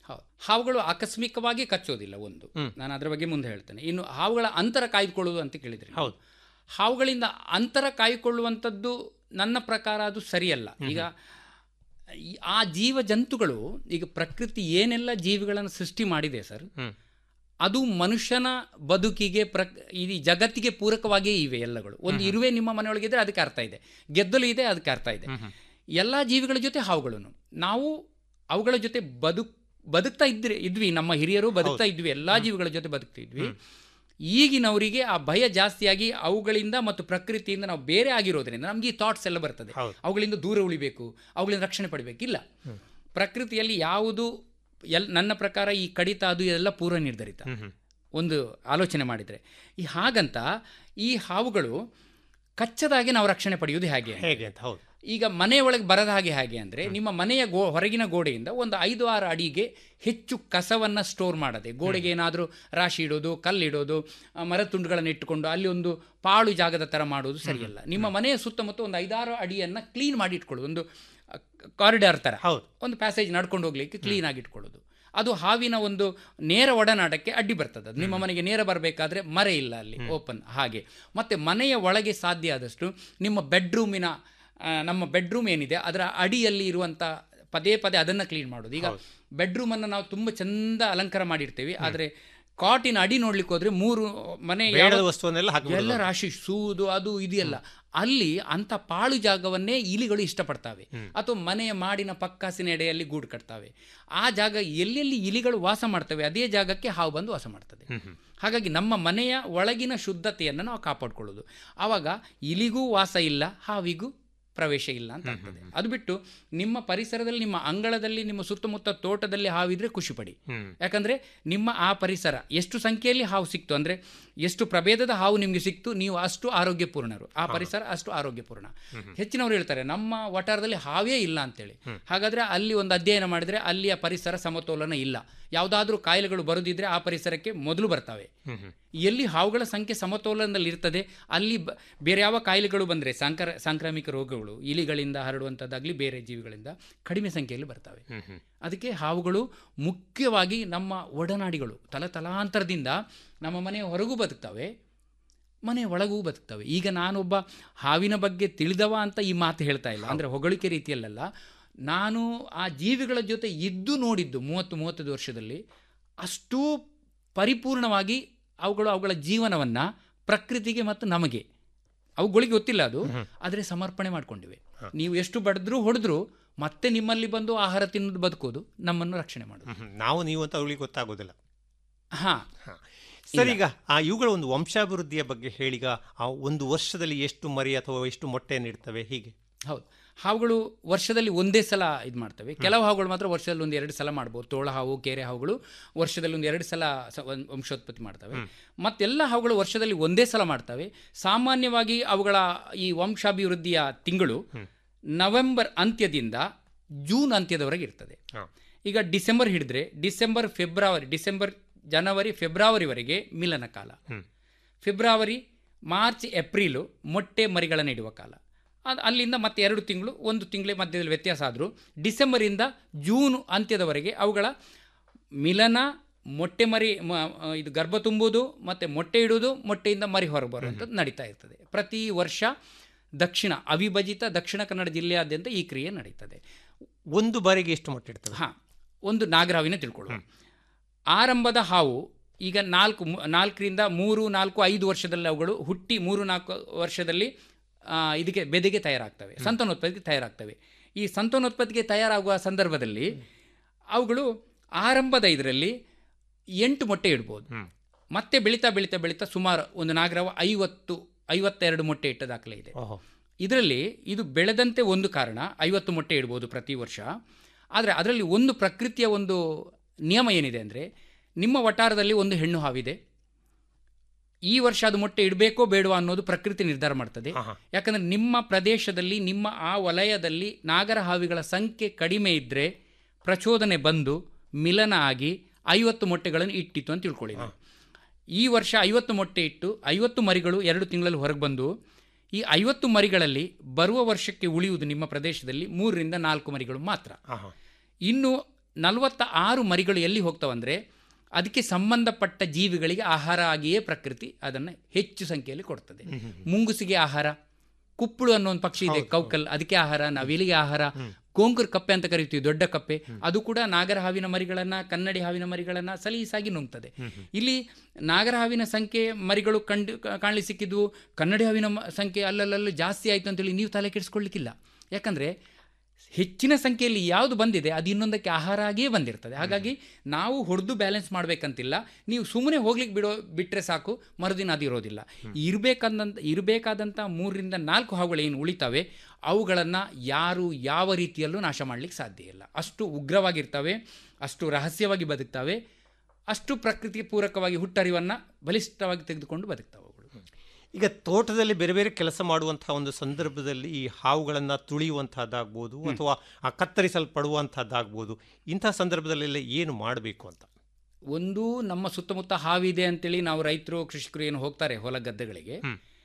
ಹೌದು ಹಾವುಗಳು ಆಕಸ್ಮಿಕವಾಗಿ ಕಚ್ಚೋದಿಲ್ಲ ಒಂದು ನಾನು ಅದರ ಬಗ್ಗೆ ಮುಂದೆ ಹೇಳ್ತೇನೆ ಇನ್ನು ಹಾವುಗಳ ಅಂತರ ಕಾಯ್ದುಕೊಳ್ಳುವುದು ಅಂತ ಕೇಳಿದ್ರಿ ಹೌದು ಹಾವುಗಳಿಂದ ಅಂತರ ಕಾಯ್ಕೊಳ್ಳುವಂಥದ್ದು ನನ್ನ ಪ್ರಕಾರ ಅದು ಸರಿಯಲ್ಲ ಈಗ ಈ- ಆ ಜೀವ ಜಂತುಗಳು ಈಗ ಪ್ರಕೃತಿ ಏನೆಲ್ಲ ಜೀವಿಗಳನ್ನು ಸೃಷ್ಟಿ ಮಾಡಿದೆ ಸರ್ ಅದು ಮನುಷ್ಯನ ಬದುಕಿಗೆ ಪ್ರ ಈ ಜಗತ್ತಿಗೆ ಪೂರಕವಾಗಿಯೇ ಇವೆ ಎಲ್ಲಗಳು ಒಂದು ಇರುವೆ ನಿಮ್ಮ ಮನೆಯೊಳಗಿದ್ರೆ ಅದಕ್ಕೆ ಅರ್ಥ ಇದೆ ಗೆದ್ದಲು ಇದೆ ಅದಕ್ಕೆ ಅರ್ಥ ಇದೆ ಎಲ್ಲ ಜೀವಿಗಳ ಜೊತೆ ಹಾವುಗಳನ್ನು ನಾವು ಅವುಗಳ ಜೊತೆ ಬದುಕ್ ಬದುಕ್ತಾ ಇದ್ರೆ ಇದ್ವಿ ನಮ್ಮ ಹಿರಿಯರು ಬದುಕ್ತಾ ಇದ್ವಿ ಎಲ್ಲಾ ಜೀವಿಗಳ ಜೊತೆ ಬದುಕ್ತಾ ಇದ್ವಿ ಈಗಿನವರಿಗೆ ಆ ಭಯ ಜಾಸ್ತಿಯಾಗಿ ಅವುಗಳಿಂದ ಮತ್ತು ಪ್ರಕೃತಿಯಿಂದ ನಾವು ಬೇರೆ ಆಗಿರೋದ್ರಿಂದ ನಮ್ಗೆ ಈ ಥಾಟ್ಸ್ ಎಲ್ಲ ಬರ್ತದೆ ಅವುಗಳಿಂದ ದೂರ ಉಳಿಬೇಕು ಅವುಗಳಿಂದ ರಕ್ಷಣೆ ಪಡಿಬೇಕಿಲ್ಲ ಪ್ರಕೃತಿಯಲ್ಲಿ ಯಾವುದು ಎಲ್ ನನ್ನ ಪ್ರಕಾರ ಈ ಕಡಿತ ಅದು ಎಲ್ಲ ಪೂರ್ವ ನಿರ್ಧರಿತ ಒಂದು ಆಲೋಚನೆ ಮಾಡಿದರೆ ಈ ಹಾಗಂತ ಈ ಹಾವುಗಳು ಕಚ್ಚದಾಗೆ ನಾವು ರಕ್ಷಣೆ ಪಡೆಯುವುದು ಹೇಗೆ ಹೇಗೆ ಅಂತ ಹೌದು ಈಗ ಮನೆಯ ಒಳಗೆ ಬರದ ಹಾಗೆ ಹೇಗೆ ಅಂದರೆ ನಿಮ್ಮ ಮನೆಯ ಗೋ ಹೊರಗಿನ ಗೋಡೆಯಿಂದ ಒಂದು ಐದು ಆರು ಅಡಿಗೆ ಹೆಚ್ಚು ಕಸವನ್ನು ಸ್ಟೋರ್ ಮಾಡದೆ ಗೋಡೆಗೆ ಏನಾದರೂ ರಾಶಿ ಇಡೋದು ಕಲ್ಲಿಡೋದು ಆ, ಮರದ ತುಂಡುಗಳನ್ನು ಇಟ್ಟುಕೊಂಡು ಅಲ್ಲಿ ಒಂದು ಪಾಳು ಜಾಗದ ಥರ ಮಾಡೋದು ಸರಿಯಲ್ಲ ನಿಮ್ಮ ಮನೆಯ ಸುತ್ತಮುತ್ತ ಒಂದು ಐದಾರು ಅಡಿಯನ್ನು ಕ್ಲೀನ್ ಮಾಡಿ ಇಟ್ಕೊಳ್ಳೋದು ಒಂದು ಕಾರಿಡಾರ್ ಥರ ಒಂದು ಪ್ಯಾಸೇಜ್ ನಡ್ಕೊಂಡು ಹೋಗ್ಲಿಕ್ಕೆ ಕ್ಲೀನ್ ಆಗಿ ಇಟ್ಕೊಳ್ಳೋದು ಅದು ಹಾವಿನ ಒಂದು ನೇರ ಒಡನಾಟಕ್ಕೆ ಅಡ್ಡಿ ಬರ್ತದೆ ಅದು ನಿಮ್ಮ ಮನೆಗೆ ನೇರ ಬರಬೇಕಾದ್ರೆ ಮರೆ ಇಲ್ಲ ಅಲ್ಲಿ ಓಪನ್ ಹಾಗೆ ಮತ್ತೆ ಮನೆಯ ಒಳಗೆ ಸಾಧ್ಯ ಆದಷ್ಟು ನಿಮ್ಮ ಬೆಡ್ರೂಮಿನ ಆ, ನಮ್ಮ ಬೆಡ್ರೂಮ್ ಏನಿದೆ ಅದರ ಅಡಿಯಲ್ಲಿ ಇರುವಂಥ ಪದೇ ಪದೇ ಅದನ್ನು ಕ್ಲೀನ್ ಮಾಡೋದು ಈಗ ಬೆಡ್ರೂಮನ್ನು ನಾವು ತುಂಬ ಚಂದ ಅಲಂಕಾರ ಮಾಡಿರ್ತೀವಿ ಆದರೆ ಕಾಟಿನ ಅಡಿ ನೋಡ್ಲಿಕ್ಕೆ ಹೋದ್ರೆ ಮೂರು ಮನೆ ಯಾವ- ಬೇಡದ ವಸ್ತುವನ್ನೆಲ್ಲ ಹಾಕ್ಬಿಡೋದು. ಎಲ್ಲ ರಾಶಿ ಸೂದು ಅದು ಇದೆಯಲ್ಲ ಅಲ್ಲಿ ಅಂತ ಪಾಳು ಜಾಗವನ್ನೇ ಇಲಿಗಳು ಇಷ್ಟಪಡ್ತಾವೆ ಅಥವಾ ಮನೆಯ ಮಾಡಿನ ಪಕ್ಕಾಸಿನ ಎಡೆಯಲ್ಲಿ ಗೂಡು ಕಟ್ತಾವೆ ಆ ಜಾಗ ಎಲ್ಲೆಲ್ಲಿ ಇಲಿಗಳು ವಾಸ ಮಾಡ್ತವೆ ಅದೇ ಜಾಗಕ್ಕೆ ಹಾವು ಬಂದು ವಾಸ ಮಾಡ್ತದೆ ಹಾಗಾಗಿ ನಮ್ಮ ಮನೆಯ ಒಳಗಿನ ಶುದ್ಧತೆಯನ್ನು ನಾವು ಕಾಪಾಡ್ಕೊಳ್ಳೋದು ಆವಾಗ ಇಲಿಗೂ ವಾಸ ಇಲ್ಲ ಹಾವಿಗೂ ಪ್ರವೇಶ ಇಲ್ಲ ಅಂತ ಆಗ್ತದೆ ಅದು ಬಿಟ್ಟು ನಿಮ್ಮ ಪರಿಸರದಲ್ಲಿ ನಿಮ್ಮ ಅಂಗಳದಲ್ಲಿ ನಿಮ್ಮ ಸುತ್ತಮುತ್ತ ತೋಟದಲ್ಲಿ ಹಾವಿದ್ರೆ ಖುಷಿ ಪಡಿ ಯಾಕಂದ್ರೆ ನಿಮ್ಮ ಆ ಪರಿಸರ ಎಷ್ಟು ಸಂಖ್ಯೆಯಲ್ಲಿ ಹಾವು ಸಿಕ್ತು ಅಂದ್ರೆ ಎಷ್ಟು ಪ್ರಭೇದದ ಹಾವು ನಿಮಗೆ ಸಿಕ್ತು ನೀವು ಅಷ್ಟು ಆರೋಗ್ಯಪೂರ್ಣರು ಆ ಪರಿಸರ ಅಷ್ಟು ಆರೋಗ್ಯಪೂರ್ಣ ಹೆಚ್ಚಿನವರು ಹೇಳ್ತಾರೆ ನಮ್ಮ ವಟಾರದಲ್ಲಿ ಹಾವೇ ಇಲ್ಲ ಅಂತೇಳಿ ಹಾಗಾದ್ರೆ ಅಲ್ಲಿ ಒಂದು ಅಧ್ಯಯನ ಮಾಡಿದ್ರೆ ಅಲ್ಲಿಯ ಪರಿಸರ ಸಮತೋಲನ ಇಲ್ಲ ಯಾವುದಾದ್ರೂ ಕಾಯಿಲೆಗಳು ಬರುದಿದ್ರೆ ಆ ಪರಿಸರಕ್ಕೆ ಮೊದಲು ಬರ್ತವೆ ಎಲ್ಲಿ ಹಾವುಗಳ ಸಂಖ್ಯೆ ಸಮತೋಲನದಲ್ಲಿ ಇರ್ತದೆ ಅಲ್ಲಿ ಬ- ಬೇರೆ ಯಾವ ಕಾಯಿಲೆಗಳು ಬಂದರೆ ಸಾಂಕ್ರ ಸಾಂಕ್ರಾಮಿಕ ರೋಗಗಳು ಇಲಿಗಳಿಂದ ಹರಡುವಂಥದ್ದಾಗಲಿ ಬೇರೆ ಜೀವಿಗಳಿಂದ ಕಡಿಮೆ ಸಂಖ್ಯೆಯಲ್ಲಿ ಬರ್ತವೆ ಅದಕ್ಕೆ ಹಾವುಗಳು ಮುಖ್ಯವಾಗಿ ನಮ್ಮ ಒಡನಾಡಿಗಳು ತಲತಲಾಂತರದಿಂದ ನಮ್ಮ ಮನೆಯ ಹೊರಗೂ ಬದುಕ್ತವೆ ಮನೆಯ ಒಳಗೂ ಬದುಕ್ತವೆ ಈಗ ನಾನೊಬ್ಬ ಹಾವಿನ ಬಗ್ಗೆ ತಿಳಿದವ ಅಂತ ಈ ಮಾತು ಹೇಳ್ತಾ ಇಲ್ಲ ಅಂದರೆ ಹೊಗಳಿಕೆ ರೀತಿಯಲ್ಲ ನಾನು ಆ ಜೀವಿಗಳ ಜೊತೆ ಇದ್ದು ನೋಡಿದ್ದು ಮೂವತ್ತು ಮೂವತ್ತೈದು ವರ್ಷದಲ್ಲಿ ಅಷ್ಟೂ ಪರಿಪೂರ್ಣವಾಗಿ ಅವುಗಳು ಅವುಗಳ ಜೀವನವನ್ನು ಪ್ರಕೃತಿಗೆ ಮತ್ತು ನಮಗೆ ಅವುಗಳಿಗೆ ಗೊತ್ತಿಲ್ಲ ಅದು ಆದರೆ ಸಮರ್ಪಣೆ ಮಾಡ್ಕೊಂಡಿವೆ ನೀವು ಎಷ್ಟು ಬಡಿದ್ರೂ ಹೊಡೆದ್ರು ಮತ್ತೆ ನಿಮ್ಮಲ್ಲಿ ಬಂದು ಆಹಾರ ತಿನ್ನೋದು ಬದುಕೋದು ನಮ್ಮನ್ನು ರಕ್ಷಣೆ ಮಾಡೋದು ಹ್ಮ್. ನಾವು ನೀವು ಅಂತ ಅವಳಿಗೆ ಗೊತ್ತಾಗೋದಿಲ್ಲ ಹಾ ಸರ್ ಈಗ ಆ ಇವುಗಳ ಒಂದು ವಂಶಾಭಿವೃದ್ಧಿಯ ಬಗ್ಗೆ ಹೇಳಿಗ ಆ ಒಂದು ವರ್ಷದಲ್ಲಿ ಎಷ್ಟು ಮರಿ ಅಥವಾ ಎಷ್ಟು ಮೊಟ್ಟೆ ನೀಡ್ತವೆ ಹೀಗೆ ಹೌದು ಹಾವುಗಳು ವರ್ಷದಲ್ಲಿ ಒಂದೇ ಸಲ ಇದು ಮಾಡ್ತವೆ ಕೆಲವು ಹಾವುಗಳು ಮಾತ್ರ ವರ್ಷದಲ್ಲಿ ಒಂದು ಎರಡು ಸಲ ಮಾಡ್ಬೋದು ತೋಳ ಹಾವು ಕೆರೆ ಹಾವುಗಳು ವರ್ಷದಲ್ಲಿ ಒಂದು ಎರಡು ಸಲ ಸ- ವಂಶ- ವಂಶೋತ್ಪತ್ತಿ ಮಾಡ್ತವೆ ಮತ್ತೆಲ್ಲ ಹಾವುಗಳು ವರ್ಷದಲ್ಲಿ ಒಂದೇ ಸಲ ಮಾಡ್ತವೆ ಸಾಮಾನ್ಯವಾಗಿ ಅವುಗಳ ಈ ವಂಶಾಭಿವೃದ್ಧಿಯ ತಿಂಗಳು ನವೆಂಬರ್ ಅಂತ್ಯದಿಂದ ಜೂನ್ ಅಂತ್ಯದವರೆಗೆ ಇರ್ತದೆ ಈಗ ಡಿಸೆಂಬರ್ ಹಿಡಿದ್ರೆ ಡಿಸೆಂಬರ್ ಫೆಬ್ರವರಿ ಡಿಸೆಂಬರ್ ಜನವರಿ ಫೆಬ್ರವರಿವರೆಗೆ ಮಿಲನ ಕಾಲ ಫೆಬ್ರವರಿ ಮಾರ್ಚ್ ಏಪ್ರಿಲು ಮೊಟ್ಟೆ ಮರಿಗಳನ್ನು ಇಡುವ ಕಾಲ ಅದು ಅಲ್ಲಿಂದ ಮತ್ತೆ ಎರಡು ತಿಂಗಳು ಒಂದು ತಿಂಗಳ ಮಧ್ಯದಲ್ಲಿ ವ್ಯತ್ಯಾಸ ಆದರೂ ಡಿಸೆಂಬರಿಂದ ಜೂನ್ ಅಂತ್ಯದವರೆಗೆ ಅವುಗಳ ಮಿಲನ ಮೊಟ್ಟೆ ಮರಿ ಮ- ಇದು ಗರ್ಭ ತುಂಬುವುದು ಮತ್ತು ಮೊಟ್ಟೆ ಇಡುವುದು ಮೊಟ್ಟೆಯಿಂದ ಮರಿ ಹೊರಗೆ ಬರುವಂಥದ್ದು ನಡೀತಾ ಇರ್ತದೆ ಪ್ರತಿ ವರ್ಷ ದಕ್ಷಿಣ ಅವಿಭಜಿತ ದಕ್ಷಿಣ ಕನ್ನಡ ಜಿಲ್ಲೆಯಾದ್ಯಂತ ಈ ಕ್ರಿಯೆ ನಡೀತದೆ ಒಂದು ಬಾರಿಗೆ ಎಷ್ಟು ಮೊಟ್ಟೆ ಇಡ್ತವೆ ಹಾಂ ಒಂದು ನಾಗರಹಾವಿನ ತಿಳ್ಕೊಳ್ಳುವ ಆರಂಭದ ಹಾವು ಈಗ ನಾಲ್ಕು ಮು- ನಾಲ್ಕರಿಂದ ಮೂರು ನಾಲ್ಕು ಐದು ವರ್ಷದಲ್ಲಿ ಅವುಗಳು ಹುಟ್ಟಿ ಮೂರು ನಾಲ್ಕು ವರ್ಷದಲ್ಲಿ ಆ, ಇದಕ್ಕೆ ಬೆದೆಗೆ ತಯಾರಾಗ್ತವೆ ಸಂತಾನೋತ್ಪತ್ತಿಗೆ ತಯಾರಾಗ್ತವೆ ಈ ಸಂತಾನೋತ್ಪತ್ತಿಗೆ ತಯಾರಾಗುವ ಸಂದರ್ಭದಲ್ಲಿ ಅವುಗಳು ಆರಂಭದ ಇದರಲ್ಲಿ ಎಂಟು ಮೊಟ್ಟೆ ಇಡ್ಬೋದು ಮತ್ತೆ ಬೆಳೀತಾ ಬೆಳೀತಾ ಬೆಳೀತಾ ಸುಮಾರು ಒಂದು ನಾಗರವ ಐವತ್ತು ಐವತ್ತೆರಡು ಮೊಟ್ಟೆ ಇಟ್ಟ ದಾಖಲೆ ಇದೆ ಇದರಲ್ಲಿ ಇದು ಬೆಳೆದಂತೆ ಒಂದು ಕಾರಣ ಐವತ್ತು ಮೊಟ್ಟೆ ಇಡ್ಬೋದು ಪ್ರತಿ ವರ್ಷ ಆದರೆ ಅದರಲ್ಲಿ ಒಂದು ಪ್ರಕೃತಿಯ ಒಂದು ನಿಯಮ ಏನಿದೆ ಅಂದರೆ ನಿಮ್ಮ ವಟಾರದಲ್ಲಿ ಒಂದು ಹೆಣ್ಣು ಹಾವಿದೆ ಈ ವರ್ಷ ಅದು ಮೊಟ್ಟೆ ಇಡಬೇಕೋ ಬೇಡವಾ ಅನ್ನೋದು ಪ್ರಕೃತಿ ನಿರ್ಧಾರ ಮಾಡ್ತದೆ ಯಾಕಂದ್ರೆ ನಿಮ್ಮ ಪ್ರದೇಶದಲ್ಲಿ ನಿಮ್ಮ ಆ ವಲಯದಲ್ಲಿ ನಾಗರ ಹಾವಿಗಳ ಸಂಖ್ಯೆ ಕಡಿಮೆ ಇದ್ದರೆ ಪ್ರಚೋದನೆ ಬಂದು ಮಿಲನ ಆಗಿ ಐವತ್ತು ಮೊಟ್ಟೆಗಳನ್ನು ಇಟ್ಟಿತ್ತು ಅಂತ ತಿಳ್ಕೊಳ್ಳಿ ನೀವು. ಈ ವರ್ಷ ಐವತ್ತು ಮೊಟ್ಟೆ ಇಟ್ಟು ಐವತ್ತು ಮರಿಗಳು ಎರಡು ತಿಂಗಳಲ್ಲಿ ಹೊರಗೆ ಬಂದು ಈ ಐವತ್ತು ಮರಿಗಳಲ್ಲಿ ಬರುವ ವರ್ಷಕ್ಕೆ ಉಳಿಯುವುದು ನಿಮ್ಮ ಪ್ರದೇಶದಲ್ಲಿ ಮೂರರಿಂದ ನಾಲ್ಕು ಮರಿಗಳು ಮಾತ್ರ ಇನ್ನು ನಲವತ್ತ ಆರು ಮರಿಗಳು ಎಲ್ಲಿ ಹೋಗ್ತಾವಂದ್ರೆ ಅದಕ್ಕೆ ಸಂಬಂಧಪಟ್ಟ ಜೀವಿಗಳಿಗೆ ಆಹಾರ ಆಗಿಯೇ ಪ್ರಕೃತಿ ಅದನ್ನು ಹೆಚ್ಚು ಸಂಖ್ಯೆಯಲ್ಲಿ ಕೊಡ್ತದೆ ಮುಂಗುಸಿಗೆ ಆಹಾರ ಕುಪ್ಪಳು ಅನ್ನೋ ಒಂದು ಪಕ್ಷಿ ಇದೆ ಕೌಕಲ್ ಅದಕ್ಕೆ ಆಹಾರ ನವಿಲಿಗೆ ಆಹಾರ ಗೋಂಕುರ್ ಕಪ್ಪೆ ಅಂತ ಕರಿತೀವಿ ದೊಡ್ಡ ಕಪ್ಪೆ ಅದು ಕೂಡ ನಾಗರ ಹಾವಿನ ಮರಿಗಳನ್ನ ಕನ್ನಡಿ ಹಾವಿನ ಮರಿಗಳನ್ನ ಸಲೀಸಾಗಿ ನುಂಗ್ತದೆ ಇಲ್ಲಿ ನಾಗರ ಹಾವಿನ ಸಂಖ್ಯೆ ಮರಿಗಳು ಕಂಡು ಕಾಣಲಿ ಸಿಕ್ಕಿದ್ವು ಕನ್ನಡಿ ಹಾವಿನ ಮ- ಸಂಖ್ಯೆ ಅಲ್ಲಲ್ಲಲ್ಲಿ ಜಾಸ್ತಿ ಆಯಿತು ಅಂತೇಳಿ ನೀವು ತಲೆ ಕೆಡಿಸ್ಕೊಳ್ಳಿಕ್ಕಿಲ್ಲ ಯಾಕಂದ್ರೆ ಹೆಚ್ಚಿನ ಸಂಖ್ಯೆಯಲ್ಲಿ ಯಾವುದು ಬಂದಿದೆ ಅದು ಇನ್ನೊಂದಕ್ಕೆ ಆಹಾರ ಆಗಿಯೇ ಬಂದಿರ್ತದೆ ಹಾಗಾಗಿ ನಾವು ಹೊಡೆದು ಬ್ಯಾಲೆನ್ಸ್ ಮಾಡಬೇಕಂತಿಲ್ಲ ನೀವು ಸುಮ್ಮನೆ ಹೋಗ್ಲಿಕ್ಕೆ ಬಿಡೋ ಬಿಟ್ಟರೆ ಸಾಕು ಮರುದಿನ ಅದು ಇರೋದಿಲ್ಲ ಇರಬೇಕಾದಂಥ ಇರಬೇಕಾದಂಥ ಮೂರರಿಂದ ನಾಲ್ಕು ಹಾವುಗಳು ಏನು ಉಳಿತವೆ ಅವುಗಳನ್ನು ಯಾರು ಯಾವ ರೀತಿಯಲ್ಲೂ ನಾಶ ಮಾಡಲಿಕ್ಕೆ ಸಾಧ್ಯ ಇಲ್ಲ ಅಷ್ಟು ಉಗ್ರವಾಗಿರ್ತವೆ ಅಷ್ಟು ರಹಸ್ಯವಾಗಿ ಬದುಕ್ತವೆ ಅಷ್ಟು ಪ್ರಕೃತಿ ಪೂರಕವಾಗಿ ಹುಟ್ಟರಿವನ್ನು ಬಲಿಷ್ಠವಾಗಿ ತೆಗೆದುಕೊಂಡು ಬದುಕ್ತವೆ ಅವುಗಳು ಈಗ ತೋಟದಲ್ಲಿ ಬೇರೆ ಬೇರೆ ಕೆಲಸ ಮಾಡುವಂತಹ ಒಂದು ಸಂದರ್ಭದಲ್ಲಿ ಈ ಹಾವುಗಳನ್ನು ತುಳಿಯುವಂತಹದ್ದಾಗ್ಬೋದು ಅಥವಾ ಆ ಕತ್ತರಿಸಲ್ಪಡುವಂತಹದ್ದಾಗ್ಬೋದು ಇಂತಹ ಸಂದರ್ಭದಲ್ಲೆಲ್ಲ ಏನು ಮಾಡಬೇಕು ಅಂತ ಒಂದು ನಮ್ಮ ಸುತ್ತಮುತ್ತ ಹಾವಿದೆ ಅಂತೇಳಿ ನಾವು ರೈತರು ಕೃಷಿಕರು ಏನು ಹೋಗ್ತಾರೆ ಹೊಲ ಗದ್ದೆಗಳಿಗೆ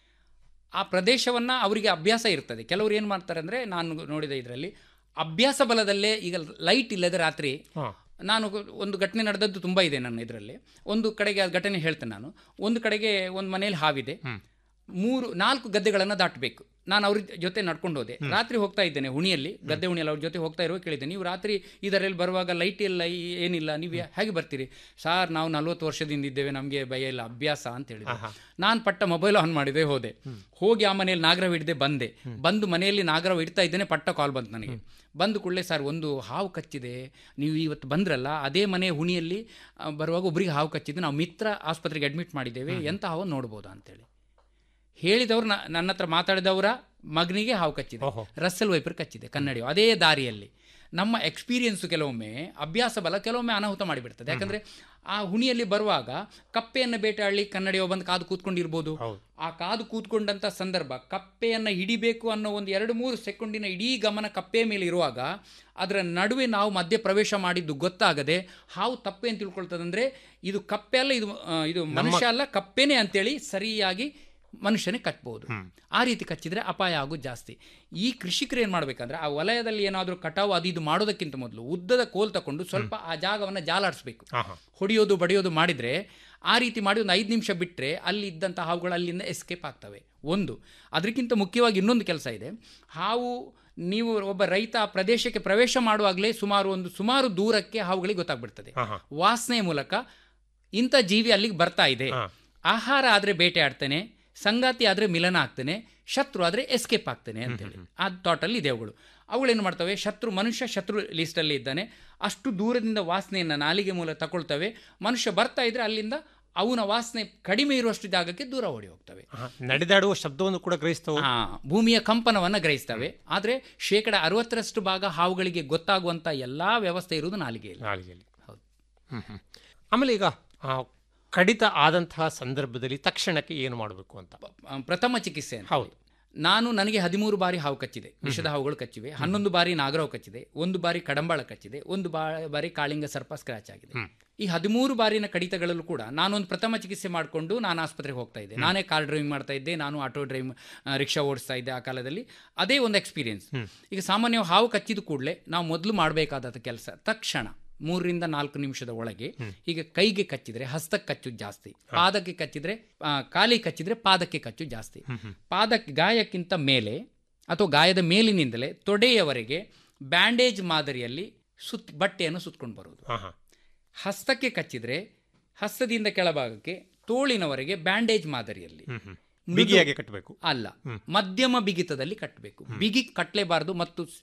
ಆ ಪ್ರದೇಶವನ್ನ ಅವರಿಗೆ ಅಭ್ಯಾಸ ಇರ್ತದೆ ಕೆಲವರು ಏನು ಮಾಡ್ತಾರೆ ಅಂದ್ರೆ ನಾನು ನೋಡಿದ ಇದರಲ್ಲಿ ಅಭ್ಯಾಸ ಬಲದಲ್ಲೇ ಈಗ ಲೈಟ್ ಇಲ್ಲದೆ ರಾತ್ರಿ ನಾನು ಒಂದು ಘಟನೆ ನಡೆದದ್ದು ತುಂಬ ಇದೆ ನನ್ನ ಇದರಲ್ಲಿ ಒಂದು ಕಡೆಗೆ ಆ ಘಟನೆ ಹೇಳ್ತೇನೆ ನಾನು ಒಂದು ಕಡೆಗೆ ಒಂದು ಮನೆಯಲ್ಲಿ ಹಾವಿದೆ ಮೂರು ನಾಲ್ಕು ಗದ್ದೆಗಳನ್ನು ದಾಟಬೇಕು ನಾನು ಅವ್ರ ಜೊತೆ ನಡ್ಕೊಂಡು ಹೋದೆ ರಾತ್ರಿ ಹೋಗ್ತಾ ಇದ್ದೇನೆ ಹುಣಿಯಲ್ಲಿ ಗದ್ದೆ ಹುಣಿಯಲ್ಲಿ ಅವ್ರ ಜೊತೆ ಹೋಗ್ತಾ ಇರುವ ಕೇಳಿದ್ದೆ ನೀವು ರಾತ್ರಿ ಇದರಲ್ಲಿ ಬರುವಾಗ ಲೈಟ್ ಇಲ್ಲ ಈ- ಏನಿಲ್ಲ ನೀವು ಯಾ- ಹೇಗೆ ಬರ್ತೀರಿ ಸಾರ್ ನಾವು ನಲ್ವತ್ತು ವರ್ಷದಿಂದ ಇದ್ದೇವೆ ನಮಗೆ ಭಯ ಇಲ್ಲ ಅಭ್ಯಾಸ ಅಂತ ಹೇಳಿದೆ ನಾನು ಪಟ್ಟ ಮೊಬೈಲ್ ಆನ್ ಮಾಡಿದೆ ಹೋದೆ ಹೋಗಿ ಆ ಮನೆಯಲ್ಲಿ ನಾಗರವ್ ಹಿಡ್ದೆ ಬಂದೆ ಬಂದು ಮನೆಯಲ್ಲಿ ನಾಗರವ್ ಇಡ್ತಾ ಇದ್ದೇನೆ ಪಟ್ಟ ಕಾಲ್ ಬಂತು ನನಗೆ ಬಂದು ಕೂಡಲೇ ಸರ್ ಒಂದು ಹಾವು ಕಚ್ಚಿದೆ ನೀವು ಇವತ್ತು ಬಂದ್ರಲ್ಲ ಅದೇ ಮನೆ ಹುಣಿಯಲ್ಲಿ ಆ, ಬರುವಾಗ ಒಬ್ರಿಗೆ ಹಾವು ಕಚ್ಚಿದೆ ನಾವು ಮಿತ್ರ ಆಸ್ಪತ್ರೆಗೆ ಅಡ್ಮಿಟ್ ಮಾಡಿದ್ದೇವೆ ಎಂತ ಹಾವು ನೋಡ್ಬೋದಾ ಅಂತೇಳಿ ಹೇಳಿದವರು ನ- ನನ್ನ ಹತ್ರ ಮಾತಾಡಿದವರ ಮಗನಿಗೆ ಹಾವು ಕಚ್ಚಿದೆ ರಸ್ಸಲ್ ವೈಪರ್ ಕಚ್ಚಿದೆ ಕನ್ನಡಿ ಅದೇ ದಾರಿಯಲ್ಲಿ ನಮ್ಮ ಎಕ್ಸ್ಪೀರಿಯನ್ಸ್ ಕೆಲವೊಮ್ಮೆ ಅಭ್ಯಾಸ ಬಲ ಕೆಲವೊಮ್ಮೆ ಅನಾಹುತ ಮಾಡಿಬಿಡ್ತದೆ ಯಾಕಂದ್ರೆ ಆ ಹುಣಿಯಲ್ಲಿ ಬರುವಾಗ ಕಪ್ಪೆಯನ್ನು ಬೇಟೆಯಾಡಲಿ ಕನ್ನಡಿಯೋ ಬಂದು ಕಾದು ಕೂತ್ಕೊಂಡಿರ್ಬೋದು ಆ ಕಾದು ಕೂತ್ಕೊಂಡಂತ ಸಂದರ್ಭ ಕಪ್ಪೆಯನ್ನು ಹಿಡಿಬೇಕು ಅನ್ನೋ ಒಂದು ಎರಡು ಮೂರು ಸೆಕೆಂಡಿನ ಇಡೀ ಗಮನ ಕಪ್ಪೆ ಮೇಲೆ ಇರುವಾಗ ಅದರ ನಡುವೆ ನಾವು ಮಧ್ಯ ಪ್ರವೇಶ ಮಾಡಿದ್ದು ಗೊತ್ತಾಗದೆ ಹಾವು ತಪ್ಪೆ ಅಂತ ತಿಳ್ಕೊಳ್ತದಂದ್ರೆ ಇದು ಕಪ್ಪೆ ಅಲ್ಲ ಇದು ಆ, ಇದು ಮನುಷ್ಯ ಅಲ್ಲ ಕಪ್ಪೆನೇ ಅಂತೇಳಿ ಸರಿಯಾಗಿ ಮನುಷ್ಯನೇ ಕಟ್ಬಹುದು ಆ ರೀತಿ ಕಚ್ಚಿದ್ರೆ ಅಪಾಯ ಆಗೋದು ಜಾಸ್ತಿ ಈ ಕೃಷಿಕರು ಏನು ಮಾಡ್ಬೇಕಂದ್ರೆ ಆ ವಲಯದಲ್ಲಿ ಏನಾದರೂ ಕಟಾವು ಅದು ಇದು ಮಾಡೋದಕ್ಕಿಂತ ಮೊದಲು ಉದ್ದದ ಕೋಲ್ ತಕೊಂಡು ಸ್ವಲ್ಪ ಆ ಜಾಗವನ್ನು ಜಾಲಾಡಿಸ್ಬೇಕು ಹೊಡೆಯೋದು ಬಡಿಯೋದು ಮಾಡಿದ್ರೆ ಆ ರೀತಿ ಮಾಡಿ ಒಂದು ಐದು ನಿಮಿಷ ಬಿಟ್ಟರೆ ಅಲ್ಲಿ ಇದ್ದಂಥ ಹಾವುಗಳು ಅಲ್ಲಿಂದ ಎಸ್ಕೇಪ್ ಆಗ್ತವೆ ಒಂದು ಅದಕ್ಕಿಂತ ಮುಖ್ಯವಾಗಿ ಇನ್ನೊಂದು ಕೆಲಸ ಇದೆ ಹಾವು ನೀವು ಒಬ್ಬ ರೈತ ಆ ಪ್ರದೇಶಕ್ಕೆ ಪ್ರವೇಶ ಮಾಡುವಾಗಲೇ ಸುಮಾರು ಒಂದು ಸುಮಾರು ದೂರಕ್ಕೆ ಹಾವುಗಳಿಗೆ ಗೊತ್ತಾಗ್ಬಿಡ್ತದೆ ವಾಸನೆ ಮೂಲಕ ಇಂಥ ಜೀವಿ ಅಲ್ಲಿಗೆ ಬರ್ತಾ ಇದೆ ಆಹಾರ ಆದರೆ ಬೇಟೆ ಆಡ್ತೇನೆ ಸಂಗಾತಿ ಆದರೆ ಮಿಲನ ಆಗ್ತೇನೆ ಶತ್ರು ಆದರೆ ಎಸ್ಕೇಪ್ ಆಗ್ತೇನೆ ಅಂತೇಳಿ ಆ ಥಾಟಲ್ಲಿ ಇದೆ ಅವುಗಳು ಅವುಗಳೇನು ಮಾಡ್ತವೆ ಶತ್ರು ಮನುಷ್ಯ ಶತ್ರು ಲಿಸ್ಟಲ್ಲಿ ಇದ್ದಾನೆ ಅಷ್ಟು ದೂರದಿಂದ ವಾಸನೆಯನ್ನು ನಾಲಿಗೆ ಮೂಲ ತಗೊಳ್ತವೆ ಮನುಷ್ಯ ಬರ್ತಾ ಇದ್ರೆ ಅಲ್ಲಿಂದ ಅವನ ವಾಸನೆ ಕಡಿಮೆ ಇರುವಷ್ಟು ಜಾಗಕ್ಕೆ ದೂರ ಓಡಿ ಹೋಗ್ತವೆ ನಡೆದಾಡುವ ಶಬ್ದವನ್ನು ಕೂಡ ಗ್ರಹಿಸ್ತವೆ ಆ, ಭೂಮಿಯ ಕಂಪನವನ್ನು ಗ್ರಹಿಸ್ತವೆ ಆದರೆ ಶೇಕಡ ಅರವತ್ತರಷ್ಟು ಭಾಗ ಹಾವುಗಳಿಗೆ ಗೊತ್ತಾಗುವಂತ ಎಲ್ಲಾ ವ್ಯವಸ್ಥೆ ಇರುವುದು ನಾಲಿಗೆಯಲ್ಲಿ ನಾಲಿಗೆಯಲ್ಲಿ ಹೌದು ಹ್ಮ್, ಹ್ಮ್. ಆಮೇಲೆ ಈಗ ಆ, ಕಡಿತ ಆದಂತಹ ಸಂದರ್ಭದಲ್ಲಿ ತಕ್ಷಣಕ್ಕೆ ಏನು ಮಾಡಬೇಕು ಅಂತ ಆ, ಪ್ರಥಮ ಚಿಕಿತ್ಸೆ ಅಂತ ಹೌದು. ನಾನು ನನಗೆ ಹದಿಮೂರು ಬಾರಿ ಹಾವು ಕಚ್ಚಿದೆ ವಿಷದ ಹಾವುಗಳು ಕಚ್ಚಿವೆ ಹನ್ನೊಂದು ಬಾರಿ ನಾಗರಾವು ಕಚ್ಚಿದೆ ಒಂದು ಬಾರಿ ಕಡಂಬಾಳ ಕಚ್ಚಿದೆ ಒಂದು ಬಾ- ಬಾರಿ ಕಾಳಿಂಗ ಸರ್ಪ ಸ್ಕ್ರಾಚ್ ಆಗಿದೆ ಈ ಹದಿಮೂರು ಬಾರಿನ ಕಡಿತಗಳಲ್ಲೂ ಕೂಡ ನಾನೊಂದು ಪ್ರಥಮ ಚಿಕಿತ್ಸೆ ಮಾಡಿಕೊಂಡು ನಾನು ಆಸ್ಪತ್ರೆಗೆ ಹೋಗ್ತಾ ಇದ್ದೆ ನಾನೇ ಕಾರ್ ಡ್ರೈವಿಂಗ್ ಮಾಡ್ತಾ ಇದ್ದೆ ನಾನು ಆಟೋ ಡ್ರೈವ್ ರಿಕ್ಷಾ ಓಡಿಸ್ತಾ ಇದ್ದೆ ಆ ಕಾಲದಲ್ಲಿ ಅದೇ ಒಂದು ಎಕ್ಸ್ಪೀರಿಯನ್ಸ್ ಈಗ ಸಾಮಾನ್ಯವಾಗಿ ಹಾವು ಕಚ್ಚಿದ ಕೂಡಲೇ ನಾವು ಮೊದಲು ಮಾಡಬೇಕಾದ ಕೆಲಸ ತಕ್ಷಣ ಮೂರರಿಂದ ನಾಲ್ಕು ನಿಮಿಷದ ಒಳಗೆ ಈಗ ಕೈಗೆ ಕಚ್ಚಿದ್ರೆ ಹಸ್ತಕ್ಕೆ ಕಚ್ಚು ಜಾಸ್ತಿ ಪಾದಕ್ಕೆ ಕಚ್ಚಿದ್ರೆ ಆ, ಕಾಲಿಗೆ ಕಚ್ಚಿದ್ರೆ ಪಾದಕ್ಕೆ ಕಚ್ಚು ಜಾಸ್ತಿ ಪಾದಕ್ಕೆ ಗಾಯಕ್ಕಿಂತ ಮೇಲೆ ಅಥವಾ ಗಾಯದ ಮೇಲಿನಿಂದಲೇ ತೊಡೆಯವರೆಗೆ ಬ್ಯಾಂಡೇಜ್ ಮಾದರಿಯಲ್ಲಿ ಸುತ್ ಬಟ್ಟೆಯನ್ನು ಸುತ್ಕೊಂಡು ಬರುವುದು ಹಾ ಹಾ ಹಸ್ತಕ್ಕೆ ಕಚ್ಚಿದ್ರೆ ಹಸ್ತದಿಂದ ಕೆಳಭಾಗಕ್ಕೆ ತೋಳಿನವರೆಗೆ ಬ್ಯಾಂಡೇಜ್ ಮಾದರಿಯಲ್ಲಿ ಮೃದು- ಬಿಗಿಯಾಗಿ ಕಟ್ಟಬೇಕು ಅಲ್ಲ ಮಧ್ಯಮ ಬಿಗಿತದಲ್ಲಿ ಕಟ್ಟಬೇಕು ಬಿಗಿ ಕಟ್ಟಲೇಬಾರದು ಮತ್ತು ಸ್-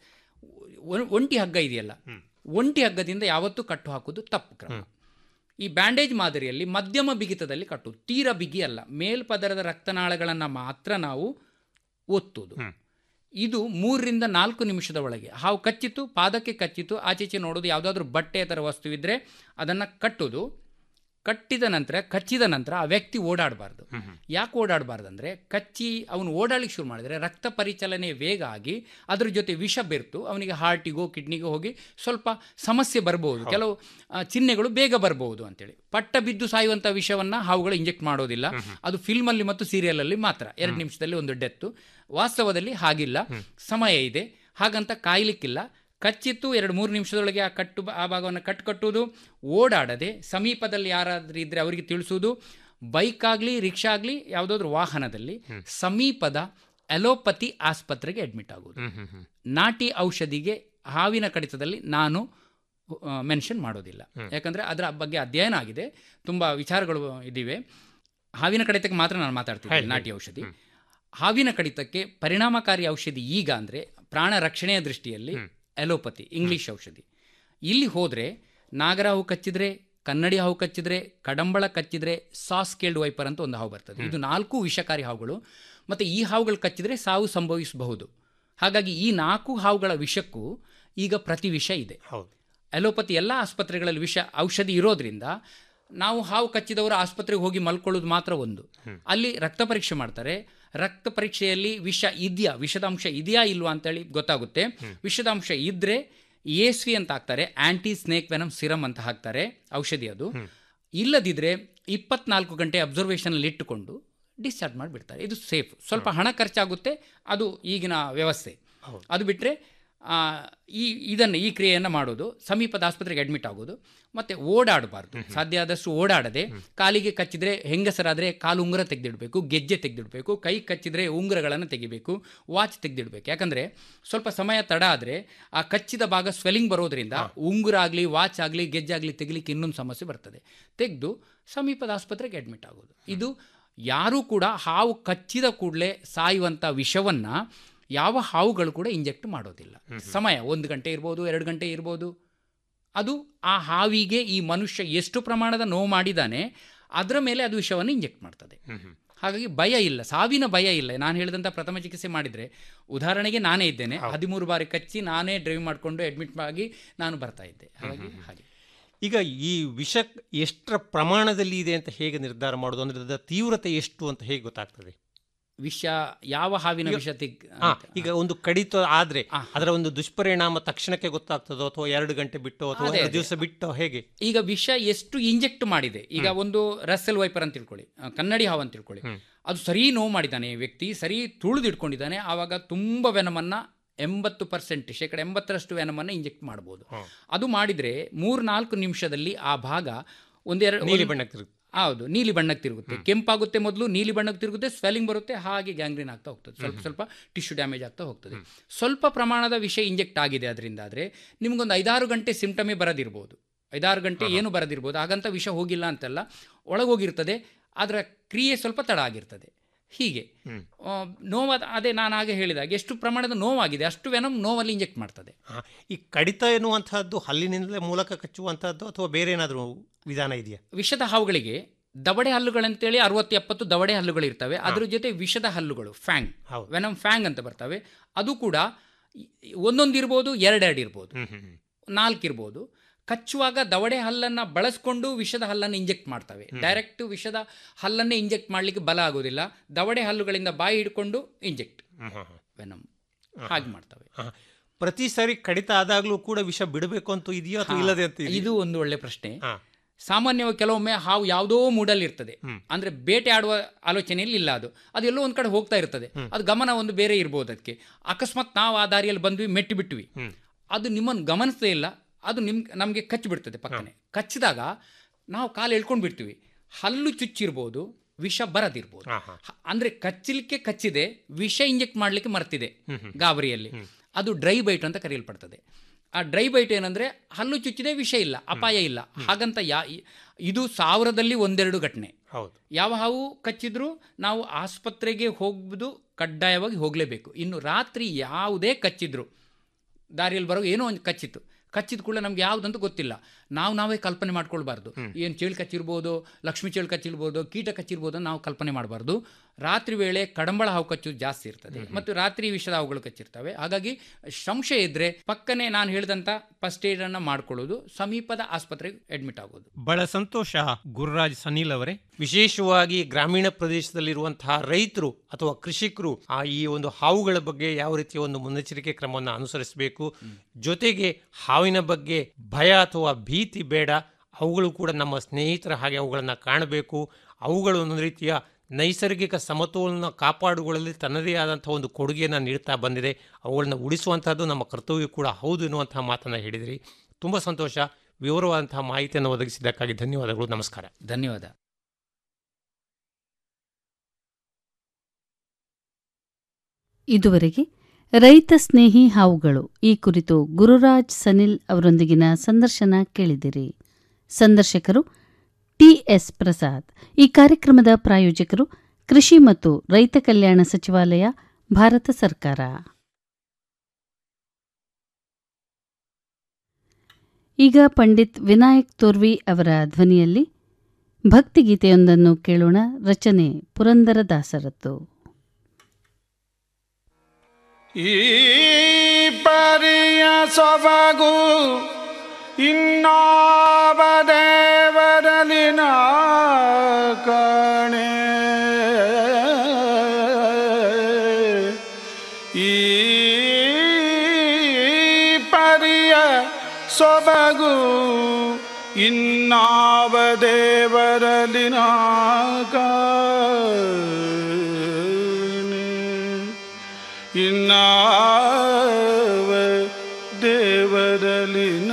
ಒ- ಒಂಟಿ ಹಗ್ಗ ಇದೆಯಲ್ಲ ಒಂಟಿ ಹಗ್ಗದಿಂದ ಯಾವತ್ತೂ ಕಟ್ಟು ಹಾಕುವುದು ತಪ್ಪು ಕ್ರಮ ಈ ಬ್ಯಾಂಡೇಜ್ ಮಾದರಿಯಲ್ಲಿ ಮಧ್ಯಮ ಬಿಗಿತದಲ್ಲಿ ಕಟ್ಟುವುದು ತೀರ ಬಿಗಿ ಅಲ್ಲ ಮೇಲ್ಪದರದ ರಕ್ತನಾಳಗಳನ್ನು ಮಾತ್ರ ನಾವು ಒತ್ತುವುದು ಇದು ಮೂರರಿಂದ ನಾಲ್ಕು ನಿಮಿಷದ ಒಳಗೆ ಹಾವು ಕಚ್ಚಿತು ಪಾದಕ್ಕೆ ಕಚ್ಚಿತು ಆಚೀಚೆ ನೋಡೋದು ಯಾವುದಾದ್ರೂ ಬಟ್ಟೆ ಥರ ವಸ್ತುವಿದ್ರೆ ಅದನ್ನು ಕಟ್ಟೋದು ಕಟ್ಟಿದ ನಂತರ ಕಚ್ಚಿದ ನಂತರ ಆ ವ್ಯಕ್ತಿ ಓಡಾಡಬಾರ್ದು ಯಾಕೆ ಓಡಾಡಬಾರ್ದು ಅಂದರೆ ಕಚ್ಚಿ ಅವನು ಓಡಾಡಲಿಕ್ಕೆ ಶುರು ಮಾಡಿದರೆ ರಕ್ತ ಪರಿಚಲನೆ ವೇಗ ಆಗಿ ಅದ್ರ ಜೊತೆ ವಿಷ ಬೆರ್ತು ಅವನಿಗೆ ಹಾರ್ಟಿಗೋ ಕಿಡ್ನಿಗೋ ಹೋಗಿ ಸ್ವಲ್ಪ ಸಮಸ್ಯೆ ಬರ್ಬೋದು ಕೆಲವು ಆ, ಚಿಹ್ನೆಗಳು ಬೇಗ ಬರ್ಬೋದು ಅಂತೇಳಿ ಪಟ್ಟ ಬಿದ್ದು ಸಾಯುವಂಥ ವಿಷವನ್ನು ಹಾವುಗಳು ಇಂಜೆಕ್ಟ್ ಮಾಡೋದಿಲ್ಲ ಅದು ಫಿಲ್ಮಲ್ಲಿ ಮತ್ತು ಸೀರಿಯಲಲ್ಲಿ ಮಾತ್ರ ಎರಡು ನಿಮಿಷದಲ್ಲಿ ಒಂದು ಡೆತ್ತು ವಾಸ್ತವದಲ್ಲಿ ಹಾಗಿಲ್ಲ ಸಮಯ ಇದೆ ಹಾಗಂತ ಕಾಯ್ಲಿಕ್ಕಿಲ್ಲ ಕಚ್ಚಿತ್ತು ಎರಡು ಮೂರು ನಿಮಿಷದೊಳಗೆ ಆ ಕಟ್ಟು ಆ ಭಾಗವನ್ನು ಕಟ್ಟು ಕಟ್ಟುವುದು ಓಡಾಡದೆ ಸಮೀಪದಲ್ಲಿ ಯಾರಾದ್ರೂ ಇದ್ರೆ ಅವರಿಗೆ ತಿಳಿಸುವುದು ಬೈಕ್ ಆಗಲಿ ರಿಕ್ಷಾ ಆಗಲಿ ಯಾವುದಾದ್ರೂ ವಾಹನದಲ್ಲಿ ಸಮೀಪದ ಅಲೋಪತಿ ಆಸ್ಪತ್ರೆಗೆ ಅಡ್ಮಿಟ್ ಆಗುವುದು ನಾಟಿ ಔಷಧಿಗೆ ಹಾವಿನ ಕಡಿತದಲ್ಲಿ ನಾನು ಮೆನ್ಷನ್ ಮಾಡೋದಿಲ್ಲ ಯಾಕಂದರೆ ಅದರ ಬಗ್ಗೆ ಅಧ್ಯಯನ ಆಗಿದೆ ತುಂಬ ವಿಚಾರಗಳು ಇದಿವೆ ಹಾವಿನ ಕಡಿತಕ್ಕೆ ಮಾತ್ರ ನಾನು ಮಾತಾಡ್ತೀನಿ ನಾಟಿ ಔಷಧಿ ಹಾವಿನ ಕಡಿತಕ್ಕೆ ಪರಿಣಾಮಕಾರಿ ಔಷಧಿ ಈಗ ಅಂದರೆ ಪ್ರಾಣ ರಕ್ಷಣೆಯ ದೃಷ್ಟಿಯಲ್ಲಿ ಅಲೋಪತಿ ಇಂಗ್ಲಿಷ್ ಔಷಧಿ ಇಲ್ಲಿ ಹೋದರೆ ನಾಗರ ಹಾವು ಕಚ್ಚಿದ್ರೆ ಕನ್ನಡಿ ಹಾವು ಕಚ್ಚಿದ್ರೆ ಕಡಂಬಳ ಕಚ್ಚಿದ್ರೆ ಸಾಸ್ ಕೇಲ್ಡ್ ವೈಪರ್ ಅಂತ ಒಂದು ಹಾವು ಬರ್ತದೆ ಇದು ನಾಲ್ಕು ವಿಷಕಾರಿ ಹಾವುಗಳು ಮತ್ತು ಈ ಹಾವುಗಳು ಕಚ್ಚಿದ್ರೆ ಸಾವು ಸಂಭವಿಸಬಹುದು ಹಾಗಾಗಿ ಈ ನಾಲ್ಕು ಹಾವುಗಳ ವಿಷಕ್ಕೂ ಈಗ ಪ್ರತಿ ವಿಷ ಇದೆ ಹೌದು ಅಲೋಪತಿ ಎಲ್ಲ ಆಸ್ಪತ್ರೆಗಳಲ್ಲಿ ವಿಷ ಔಷಧಿ ಇರೋದ್ರಿಂದ ನಾವು ಹಾವು ಕಚ್ಚಿದವರು ಆಸ್ಪತ್ರೆಗೆ ಹೋಗಿ ಮಲ್ಕೊಳ್ಳೋದು ಮಾತ್ರ ಒಂದು ಅಲ್ಲಿ ರಕ್ತ ಪರೀಕ್ಷೆ ಮಾಡ್ತಾರೆ ರಕ್ತ ಪರೀಕ್ಷೆಯಲ್ಲಿ ವಿಷ ಇದೆಯಾ ವಿಷದಾಂಶ ಇದೆಯಾ ಇಲ್ವಾ ಅಂತೇಳಿ ಗೊತ್ತಾಗುತ್ತೆ ವಿಷದಾಂಶ ಇದ್ರೆ ಎಸ್ವಿ ಅಂತ ಹಾಕ್ತಾರೆ ಆಂಟಿ ಸ್ನೇಕ್ ವೆನಮ್ ಸಿರಮ್ ಅಂತ ಹಾಕ್ತಾರೆ ಔಷಧಿ ಅದು ಇಲ್ಲದಿದ್ರೆ ಇಪ್ಪತ್ನಾಲ್ಕು ಗಂಟೆ ಅಬ್ಸರ್ವೇಷನಲ್ಲಿ ಇಟ್ಟುಕೊಂಡು ಡಿಸ್ಚಾರ್ಜ್ ಮಾಡಿಬಿಡ್ತಾರೆ ಇದು ಸೇಫ್ ಸ್ವಲ್ಪ ಹಣ ಖರ್ಚಾಗುತ್ತೆ ಅದು ಈಗಿನ ವ್ಯವಸ್ಥೆ ಅದು ಬಿಟ್ಟರೆ ಈ ಇದನ್ನು ಈ ಕ್ರಿಯೆಯನ್ನು ಮಾಡೋದು ಸಮೀಪದ ಆಸ್ಪತ್ರೆಗೆ ಅಡ್ಮಿಟ್ ಆಗೋದು ಮತ್ತು ಓಡಾಡಬಾರ್ದು ಸಾಧ್ಯ ಆದಷ್ಟು ಓಡಾಡದೆ ಕಾಲಿಗೆ ಕಚ್ಚಿದ್ರೆ ಹೆಂಗಸರಾದರೆ ಕಾಲು ಉಂಗುರ ತೆಗೆದಿಡಬೇಕು ಗೆಜ್ಜೆ ತೆಗೆದಿಡಬೇಕು ಕೈ ಕಚ್ಚಿದ್ರೆ ಉಂಗುರಗಳನ್ನು ತೆಗಿಬೇಕು ವಾಚ್ ತೆಗೆದಿಡಬೇಕು ಯಾಕಂದರೆ ಸ್ವಲ್ಪ ಸಮಯ ತಡ ಆದರೆ ಆ ಕಚ್ಚಿದ ಭಾಗ ಸ್ವೆಲ್ಲಿಂಗ್ ಬರೋದ್ರಿಂದ ಉಂಗುರ ಆಗಲಿ ವಾಚ್ ಆಗಲಿ ಗೆಜ್ಜೆ ಆಗಲಿ ತೆಗಿಲಿಕ್ಕೆ ಇನ್ನೊಂದು ಸಮಸ್ಯೆ ಬರ್ತದೆ ತೆಗೆದು ಸಮೀಪದ ಆಸ್ಪತ್ರೆಗೆ ಅಡ್ಮಿಟ್ ಆಗೋದು ಇದು ಯಾರೂ ಕೂಡ ಹಾವು ಕಚ್ಚಿದ ಕೂಡಲೇ ಸಾಯುವಂಥ ವಿಷವನ್ನು ಯಾವ ಹಾವುಗಳು ಕೂಡ ಇಂಜೆಕ್ಟ್ ಮಾಡೋದಿಲ್ಲ ಸಮಯ ಒಂದು ಗಂಟೆ ಇರ್ಬೋದು ಎರಡು ಗಂಟೆ ಇರ್ಬೋದು ಅದು ಆ ಹಾವಿಗೆ ಈ ಮನುಷ್ಯ ಎಷ್ಟು ಪ್ರಮಾಣದ ನೋವು ಮಾಡಿದ್ದಾನೆ ಅದರ ಮೇಲೆ ಅದು ವಿಷವನ್ನು ಇಂಜೆಕ್ಟ್ ಮಾಡ್ತದೆ ಹಾಗಾಗಿ ಭಯ ಇಲ್ಲ ಸಾವಿನ ಭಯ ಇಲ್ಲ ನಾನು ಹೇಳಿದಂಥ ಪ್ರಥಮ ಚಿಕಿತ್ಸೆ ಮಾಡಿದರೆ ಉದಾಹರಣೆಗೆ ನಾನೇ ಇದ್ದೇನೆ ಹದಿಮೂರು ಬಾರಿ ಕಚ್ಚಿ ನಾನೇ ಡ್ರೈವ್ ಮಾಡಿಕೊಂಡು ಅಡ್ಮಿಟ್ ಆಗಿ ನಾನು ಬರ್ತಾ ಇದ್ದೆ ಹಾಗಾಗಿ ಹಾಗೆ ಈಗ ಈ ವಿಷ ಎಷ್ಟರ ಪ್ರಮಾಣದಲ್ಲಿ ಇದೆ ಅಂತ ಹೇಗೆ ನಿರ್ಧಾರ ಮಾಡೋದು ಅಂದ್ರೆ ಅದರ ತೀವ್ರತೆ ಎಷ್ಟು ಅಂತ ಹೇಗೆ ಗೊತ್ತಾಗ್ತದೆ ವಿಷ ಯಾವ ಹಾವಿನ ವಿಷ ತೆಗ್ ಹಾ, ಈಗ ಒಂದು ಕಡಿತ ಆದ್ರೆ ಅದರ ಒಂದು ದುಷ್ಪರಿಣಾಮ ತಕ್ಷಣಕ್ಕೆ ಗೊತ್ತಾಗ್ತದೋ ಅಥವಾ ಎರಡು ಗಂಟೆ ಬಿಟ್ಟು ಅಥವಾ ಅದೇ, ಎರಡು ಅದೇ. ದಿವಸ ಬಿಟ್ಟು ಹೇಗೆ ಈಗ ವಿಷ ಎಷ್ಟು ಇಂಜೆಕ್ಟ್ ಮಾಡಿದೆ ಈಗ ಒಂದು ರಸ್ಸೆಲ್ ವೈಪರ್ ಅಂತ ತಿಳ್ಕೊಳ್ಳಿ ಆ, ಕನ್ನಡಿ ಹಾವು ಅಂತ ತಿಳ್ಕೊಳ್ಳಿ ಅದು ಸರಿ ನೋವು ಮಾಡಿದ್ದಾನೆ ಈ ವ್ಯಕ್ತಿ ಸರಿ ತುಳಿದಿಟ್ಕೊಂಡಿದ್ದಾನೆ ಆವಾಗ ತುಂಬ ವೆನಮನ್ನ ಎಂಬತ್ತು ಪರ್ಸೆಂಟ್ ಶೇಕಡ ಎಂಬತ್ತರಷ್ಟು ವೆನಮನ್ನು ಇಂಜೆಕ್ಟ್ ಮಾಡ್ಬೋದು ಅದು ಮಾಡಿದರೆ ಮೂರು ನಾಲ್ಕು ನಿಮಿಷದಲ್ಲಿ ಆ ಭಾಗ ಒಂದೆರಡು ನೀಲಿ ಬಣ್ಣಕ್ಕೆ ತಿರುಗುತ್ತೆ. ಹೌದು ನೀಲಿ ಬಣ್ಣಕ್ಕೆ ತಿರುಗುತ್ತೆ ಕೆಂಪಾಗುತ್ತೆ ಮೊದಲು ನೀಲಿ ಬಣ್ಣಕ್ಕೆ ತಿರುಗುತ್ತೆ ಸ್ವೆಲ್ಲಿಂಗ್ ಬರುತ್ತೆ ಹಾಗೆ ಗ್ಯಾಂಗ್ರೀನ್ ಆಗ್ತಾ ಹೋಗ್ತದೆ ಸ್ವಲ್ಪ ಸ್ವಲ್ಪ ಟಿಶ್ಯೂ ಡ್ಯಾಮೇಜ್ ಆಗ್ತಾ ಹೋಗ್ತದೆ ಸ್ವಲ್ಪ ಪ್ರಮಾಣದ ವಿಷ ಇಂಜೆಕ್ಟ್ ಆಗಿದೆ ಅದರಿಂದ ಆದರೆ ನಿಮಗೊಂದು ಐದಾರು ಗಂಟೆ ಸಿಂಪ್ಟಮೇ ಬರದಿರ್ಬೋದು ಐದಾರು ಗಂಟೆ ಏನು ಬರದಿರ್ಬೋದು ಹಾಗಂತ ವಿಷ ಹೋಗಿಲ್ಲ ಅಂತಲ್ಲ ಒಳಗೋಗಿರ್ತದೆ ಅದರ ಕ್ರಿಯೆ ಸ್ವಲ್ಪ ತಡ ಆಗಿರ್ತದೆ ಹೀಗೆ ಆ, ನೋವಾದ ಅದೇ ನಾನು ಹಾಗೆ ಹೇಳಿದಾಗ ಎಷ್ಟು ಪ್ರಮಾಣದ ನೋವಾಗಿದೆ ಅಷ್ಟು ವೆನಮ್ ನೋವಲ್ಲಿ ಇಂಜೆಕ್ಟ್ ಮಾಡ್ತದೆ ಹಾ, ಈ ಕಡಿತ ಎನ್ನುವಂತಹದ್ದು ಹಲ್ಲಿನಿಂದಲೇ ಮೂಲಕ ಕಚ್ಚುವಂತಹದ್ದು ಅಥವಾ ಬೇರೆ ಏನಾದರೂ ವಿಧಾನ ಇದೆಯಾ ವಿಷದ ಹಾವುಗಳಿಗೆ ದವಡೆ ಹಲ್ಲುಗಳಂತೇಳಿ ಅರವತ್ತು ಎಪ್ಪತ್ತು ದವಡೆ ಹಲ್ಲುಗಳು ಇರ್ತವೆ ಅದ್ರ ಜೊತೆ ವಿಷದ ಹಲ್ಲುಗಳು ಫ್ಯಾಂಗ್ ವೆನಮ್ ಫ್ಯಾಂಗ್ ಅಂತ ಬರ್ತವೆ ಅದು ಕೂಡ ಒಂದೊಂದು ಇರ್ಬೋದು ಎರಡೆರಡು ಇರ್ಬೋದು ನಾಲ್ಕು ಇರ್ಬೋದು ಕಚ್ಚುವಾಗ ದವಡೆ ಹಲ್ಲನ್ನು ಬಳಸ್ಕೊಂಡು ವಿಷದ ಹಲ್ಲನ್ನು ಇಂಜೆಕ್ಟ್ ಮಾಡ್ತವೆ ಡೈರೆಕ್ಟ್ ವಿಷದ ಹಲ್ಲನ್ನೇ ಇಂಜೆಕ್ಟ್ ಮಾಡಲಿಕ್ಕೆ ಬಲ ಆಗೋದಿಲ್ಲ ದವಡೆ ಹಲ್ಲುಗಳಿಂದ ಬಾಯಿ ಹಿಡ್ಕೊಂಡು ಇಂಜೆಕ್ಟ್ ವೆನಮ್ ಹಾಗೆ ಮಾಡ್ತವೆ ಹಾ. ಪ್ರತಿ ಸಾರಿ ಕಡಿತ ಆದಾಗ್ಲೂ ಕೂಡ ವಿಷ ಬಿಡಬೇಕು ಅಂತ ಇದೆಯೋ ಅಥವಾ ಇಲ್ಲದೆ ಅಂತ ಇದೆಯಾ? ಇದು ಒಂದು ಒಳ್ಳೆ ಪ್ರಶ್ನೆ ಸಾಮಾನ್ಯವಾಗಿ ಕೆಲವೊಮ್ಮೆ ಹಾವು ಯಾವುದೋ ಮೂಡಲ್ಲಿ ಇರ್ತದೆ ಅಂದ್ರೆ ಬೇಟೆ ಆಡುವ ಆಲೋಚನೆಯಲ್ಲಿ ಇಲ್ಲ ಅದು ಅದು ಎಲ್ಲೋ ಒಂದ್ ಕಡೆ ಹೋಗ್ತಾ ಇರ್ತದೆ ಅದು ಗಮನ ಒಂದು ಬೇರೆ ಇರ್ಬೋದು ಅದಕ್ಕೆ ಅಕಸ್ಮಾತ್ ನಾವು ಆ ದಾರಿಯಲ್ಲಿ ಬಂದ್ವಿ ಮೆಟ್ಟಿ ಬಿಟ್ವಿ ಅದು ನಿಮ್ಮನ್ನು ಗಮನಿಸದೇ ಇಲ್ಲ ಅದು ನಿಮ್ ನಮಗೆ ಕಚ್ಚಿ ಬಿಡ್ತದೆ ಪಕ್ಕನೆ ಕಚ್ಚಿದಾಗ ನಾವು ಕಾಲು ಎಳ್ಕೊಂಡು ಬಿಡ್ತೀವಿ ಹಲ್ಲು ಚುಚ್ಚಿರ್ಬೋದು ವಿಷ ಬರದಿರ್ಬೋದು ಹ- ಅಂದ್ರೆ ಕಚ್ಚಲಿಕ್ಕೆ ಕಚ್ಚಿದೆ ವಿಷ ಇಂಜೆಕ್ಟ್ ಮಾಡಲಿಕ್ಕೆ ಮರ್ತಿದೆ ಗಾಬರಿಯಲ್ಲಿ ಅದು ಡ್ರೈ ಬೈಟ್ ಅಂತ ಕರೆಯಲ್ಪಡ್ತದೆ ಆ ಡ್ರೈ ಬೈಟ್ ಏನಂದ್ರೆ ಹಲ್ಲು ಚುಚ್ಚಿದೆ ವಿಷ ಇಲ್ಲ ಅಪಾಯ ಇಲ್ಲ ಹಾಗಂತ ಯಾ ಇದು ಸಾವಿರದಲ್ಲಿ ಒಂದೆರಡು ಘಟನೆ ಹೌದು ಯಾವ ಹಾವು ಕಚ್ಚಿದ್ರೂ ನಾವು ಆಸ್ಪತ್ರೆಗೆ ಹೋಗುವುದು ಕಡ್ಡಾಯವಾಗಿ ಹೋಗಲೇಬೇಕು ಇನ್ನು ರಾತ್ರಿ ಯಾವುದೇ ಕಚ್ಚಿದ್ರು ದಾರಿಯಲ್ಲಿ ಬರೋ ಏನೋ ಒಂದು ಕಚ್ಚಿತ್ತು ಕಚ್ಚಿದ ಕೂಡಲೇ ನಮ್ಗೆ ಯಾವುದಂತ ಗೊತ್ತಿಲ್ಲ ನಾವು ನಾವೇ ಕಲ್ಪನೆ ಮಾಡ್ಕೊಳ್ಬಾರ್ದು ಏನು ಚೇಳು ಕಚ್ಚಿರ್ಬೋದು ಲಕ್ಷ್ಮಿ ಚೇಳು ಕಚ್ಚಿರ್ಬೋದು ಕೀಟ ಕಚ್ಚಿರ್ಬೋದು ಅಂತ ನಾವು ಕಲ್ಪನೆ ಮಾಡಬಾರ್ದು ರಾತ್ರಿ ವೇಳೆ ಕಡಂಬಳ ಹಾವು ಕಚ್ಚೋದು ಜಾಸ್ತಿ ಇರ್ತದೆ ಮತ್ತು ರಾತ್ರಿ ವಿಷದ ಹಾವುಗಳು ಕಚ್ಚಿರ್ತವೆ ಹಾಗಾಗಿ ಸಂಶಯ ಇದ್ರೆ ಪಕ್ಕನೆ ನಾನು ಹೇಳಿದಂಥ ಫಸ್ಟ್ ಏಡ್ ಅನ್ನ ಮಾಡ್ಕೊಳ್ಳೋದು ಸಮೀಪದ ಆಸ್ಪತ್ರೆಗೆ ಅಡ್ಮಿಟ್ ಆಗೋದು ಬಹಳ ಸಂತೋಷ ಗುರುರಾಜ್ ಸನೀಲ್ ಅವರೇ ವಿಶೇಷವಾಗಿ ಗ್ರಾಮೀಣ ಪ್ರದೇಶದಲ್ಲಿರುವಂತಹ ರೈತರು ಅಥವಾ ಕೃಷಿಕರು ಆ ಈ ಒಂದು ಹಾವುಗಳ ಬಗ್ಗೆ ಯಾವ ರೀತಿಯ ಒಂದು ಮುನ್ನೆಚ್ಚರಿಕೆ ಕ್ರಮವನ್ನು ಅನುಸರಿಸಬೇಕು ಜೊತೆಗೆ ಹಾವಿನ ಬಗ್ಗೆ ಭಯ ಅಥವಾ ಭೀತಿ ಬೇಡ ಅವುಗಳು ಕೂಡ ನಮ್ಮ ಸ್ನೇಹಿತರ ಹಾಗೆ ಅವುಗಳನ್ನು ಕಾಣಬೇಕು ಅವುಗಳು ಒಂದು ರೀತಿಯ ನೈಸರ್ಗಿಕ ಸಮತೋಲನ ಕಾಪಾಡುಗಳಲ್ಲಿ ತನ್ನದೇ ಆದಂಥ ಒಂದು ಕೊಡುಗೆಯನ್ನು ನೀಡ್ತಾ ಬಂದಿದೆ ಅವುಗಳನ್ನ ಉಳಿಸುವಂಥದ್ದು ನಮ್ಮ ಕರ್ತವ್ಯ ಕೂಡ ಹೌದು ಎನ್ನುವಂತಹ ಮಾತನ್ನು ಹೇಳಿದಿರಿ ತುಂಬ ಸಂತೋಷ ವಿವರವಾದಂತಹ ಮಾಹಿತಿಯನ್ನು ಒದಗಿಸಿದ್ದಕ್ಕಾಗಿ ಧನ್ಯವಾದಗಳು ನಮಸ್ಕಾರ ಧನ್ಯವಾದ ಇದುವರೆಗೆ ರೈತ ಸ್ನೇಹಿ ಹಾವುಗಳು ಈ ಕುರಿತು ಗುರುರಾಜ್ ಸನಿಲ್ ಅವರೊಂದಿಗಿನ ಸಂದರ್ಶನ ಕೇಳಿದಿರಿ ಸಂದರ್ಶಕರು ಟಿಎಸ್ ಪ್ರಸಾದ್ ಈ ಕಾರ್ಯಕ್ರಮದ ಪ್ರಾಯೋಜಕರು ಕೃಷಿ ಮತ್ತು ರೈತ ಕಲ್ಯಾಣ ಸಚಿವಾಲಯ ಭಾರತ ಸರ್ಕಾರ ಈಗ ಪಂಡಿತ್ ವಿನಾಯಕ್ ತೋರ್ವಿ ಅವರ ಧ್ವನಿಯಲ್ಲಿ ಭಕ್ತಿಗೀತೆಯೊಂದನ್ನು ಕೇಳೋಣ ರಚನೆ ಪುರಂದರದಾಸರದ್ದು ಈ ಪರಿಯ ಸೊಬಗು ಇನ್ನಾವ ದೇವರಲಿನ ಕಣೆ ಈ ಪರಿಯ ಸೊಬಗು ಇನ್ನಾವ ದೇವರಲಿನ ಕಣೆ ಇನ್ನಾವ ದೇವರಲಿನ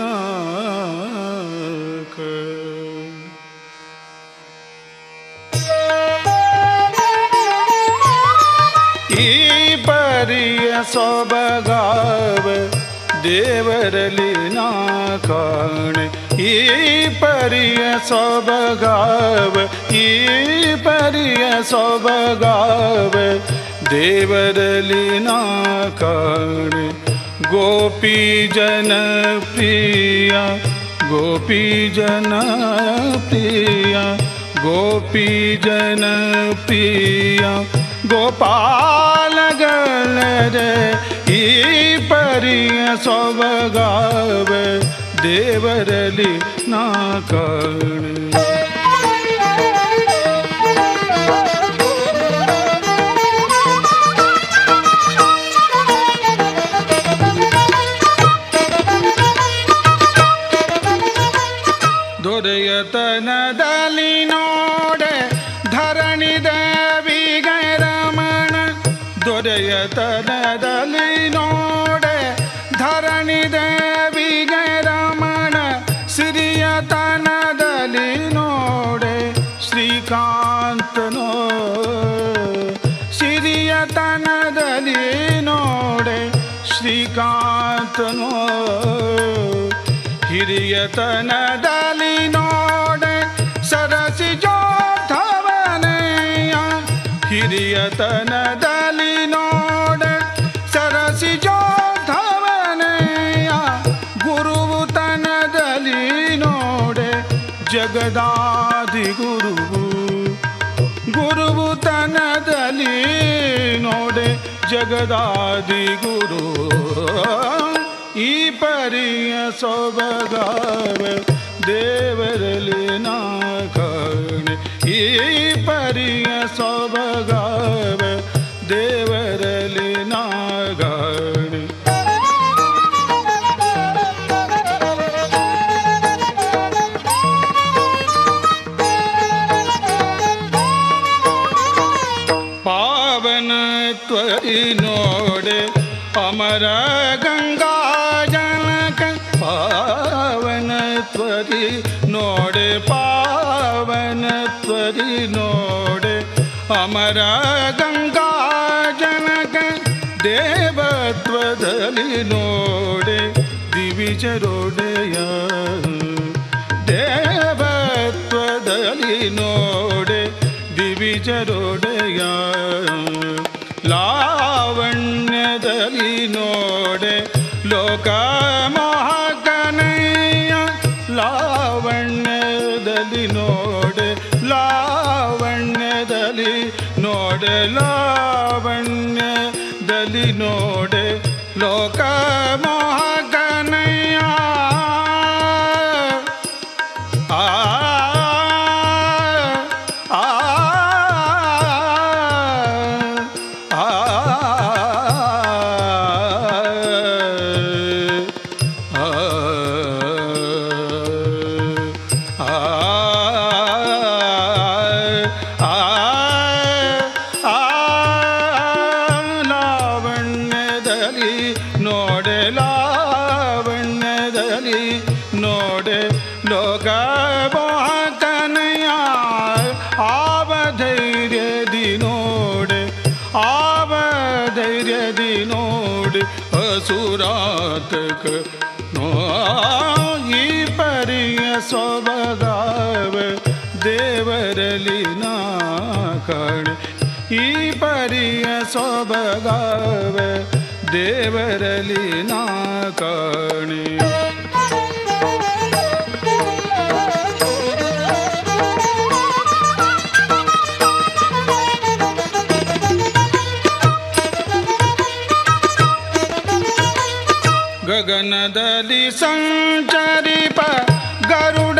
ಈ ಪರಿಯ ಸೊಬಗಾವ ದೇವರಲಿನ ಕಾಣೆ ಈ ಪರಿಯ ಸೊಬಗಾವ ಈ ಪರಿಯ ಸೊಬಗಾವ ದೇವರಲಿನ ಕಾಣೆ ಗೋಪಿ ಜನ ಪ್ರಿಯ ಗೋಪಿ ಜನ ಪ್ರಿಯ ಗೋಪಿ ಜನ ಪ್ರಿಯ ಗೋಪಾಲಗಳರೆ ಈ ಪರಿಯ ಸೊಬಗಾವ ದೇವರಲಿ ನಾ ಕಾಣೆ ದೊರೆಯತನದಲ್ಲಿ ನೋಡೆ ಧರಣಿ ದೇವಿಗೆ ರಮಣ ದೊರೆಯತನದಲ್ಲಿ ನೋಡೆ ಧರಣಿ ದೇವಿಗೆ ರಮಣ ಸಿರಿಯತನದಲ್ಲಿ ನೋಡೆ ಶ್ರೀಕಾಂತನೋ ಸಿರಿಯತನದಲ್ಲಿ ನೋಡೆ ಶ್ರೀಕಾಂತನೋ ಹಿರಿಯತನದಲ್ಲಿ ನೋಡೆ ಸರಸಿ ಜೋಧವನೆಯ ಹಿರಿಯತನದಲ್ಲಿ ನೋಡೆ ಸರಸಿ ಜೋಧವನೆಯ ಗುರುವು ತನದಲ್ಲಿ ನೋಡೆ ಜಗದಾದಿ ಗುರುವು ಗುರುವು ತನದಲ್ಲಿ ನೋಡೆ ಜಗದಾದಿ ಗುರು ಈ ಪರಿಯ ಸೊಬಗಾವ ದೇವರಲಿ ನಾ ಕಾಣೆ ಈ ಪರಿಯ ಸೊಬಗಾವ ದೇವರಲಿ ನಾ ಕಾಣೆ ಪಾವನ ತ್ವರಿ ನೋಡೆ ಅಮರ ಗಂಗಾ ಜನಕ ಪಾವನ ತ್ವರಿ ನೋಡೆ ಪಾವನ ತ್ವರಿ ನೋಡೆ ಅಮರ ಗಂಗಾ ಜನಕ ದೇವತ್ವದಲ್ಲಿ ನೋಡೆ ದಿವಿಜರೊಡೆಯ ದೇವತ್ವದಲ್ಲಿ ನೋಡೆ ದಿವಿಜರೊಡೆಯ ಲಾವಣ್ಯದಲ್ಲಿ ನೋಡೆ ಲೋಕ ಮಹಾಕನಯ್ಯ ಲಾವಣ್ಯದಲ್ಲಿ ನೋಡೆ ಲಾವಣ್ಯದಲ್ಲಿ ನೋಡೆ ಲಾವಣ್ಯದಲ್ಲಿ ನೋಡೆ ಲೋಕ ಮಹಾಕನಯ್ಯ ಆ ಆ ಆ ಆ ನದಿ ನೋಡಿ ಹಸುರಾತಕ ನೋ ಈ ಪರಿಯ ಸೊಬಗಾವ ದೇವರಲಿ ನಾ ಕಾಣೆ ಈ ಪರಿಯ ಸೊಬಗಾವ ದೇವರಲಿ ನಾ ಕಾಣೆ ಗಗನದಲ್ಲಿ ಸಂಚರಿಪ ಗರುಡ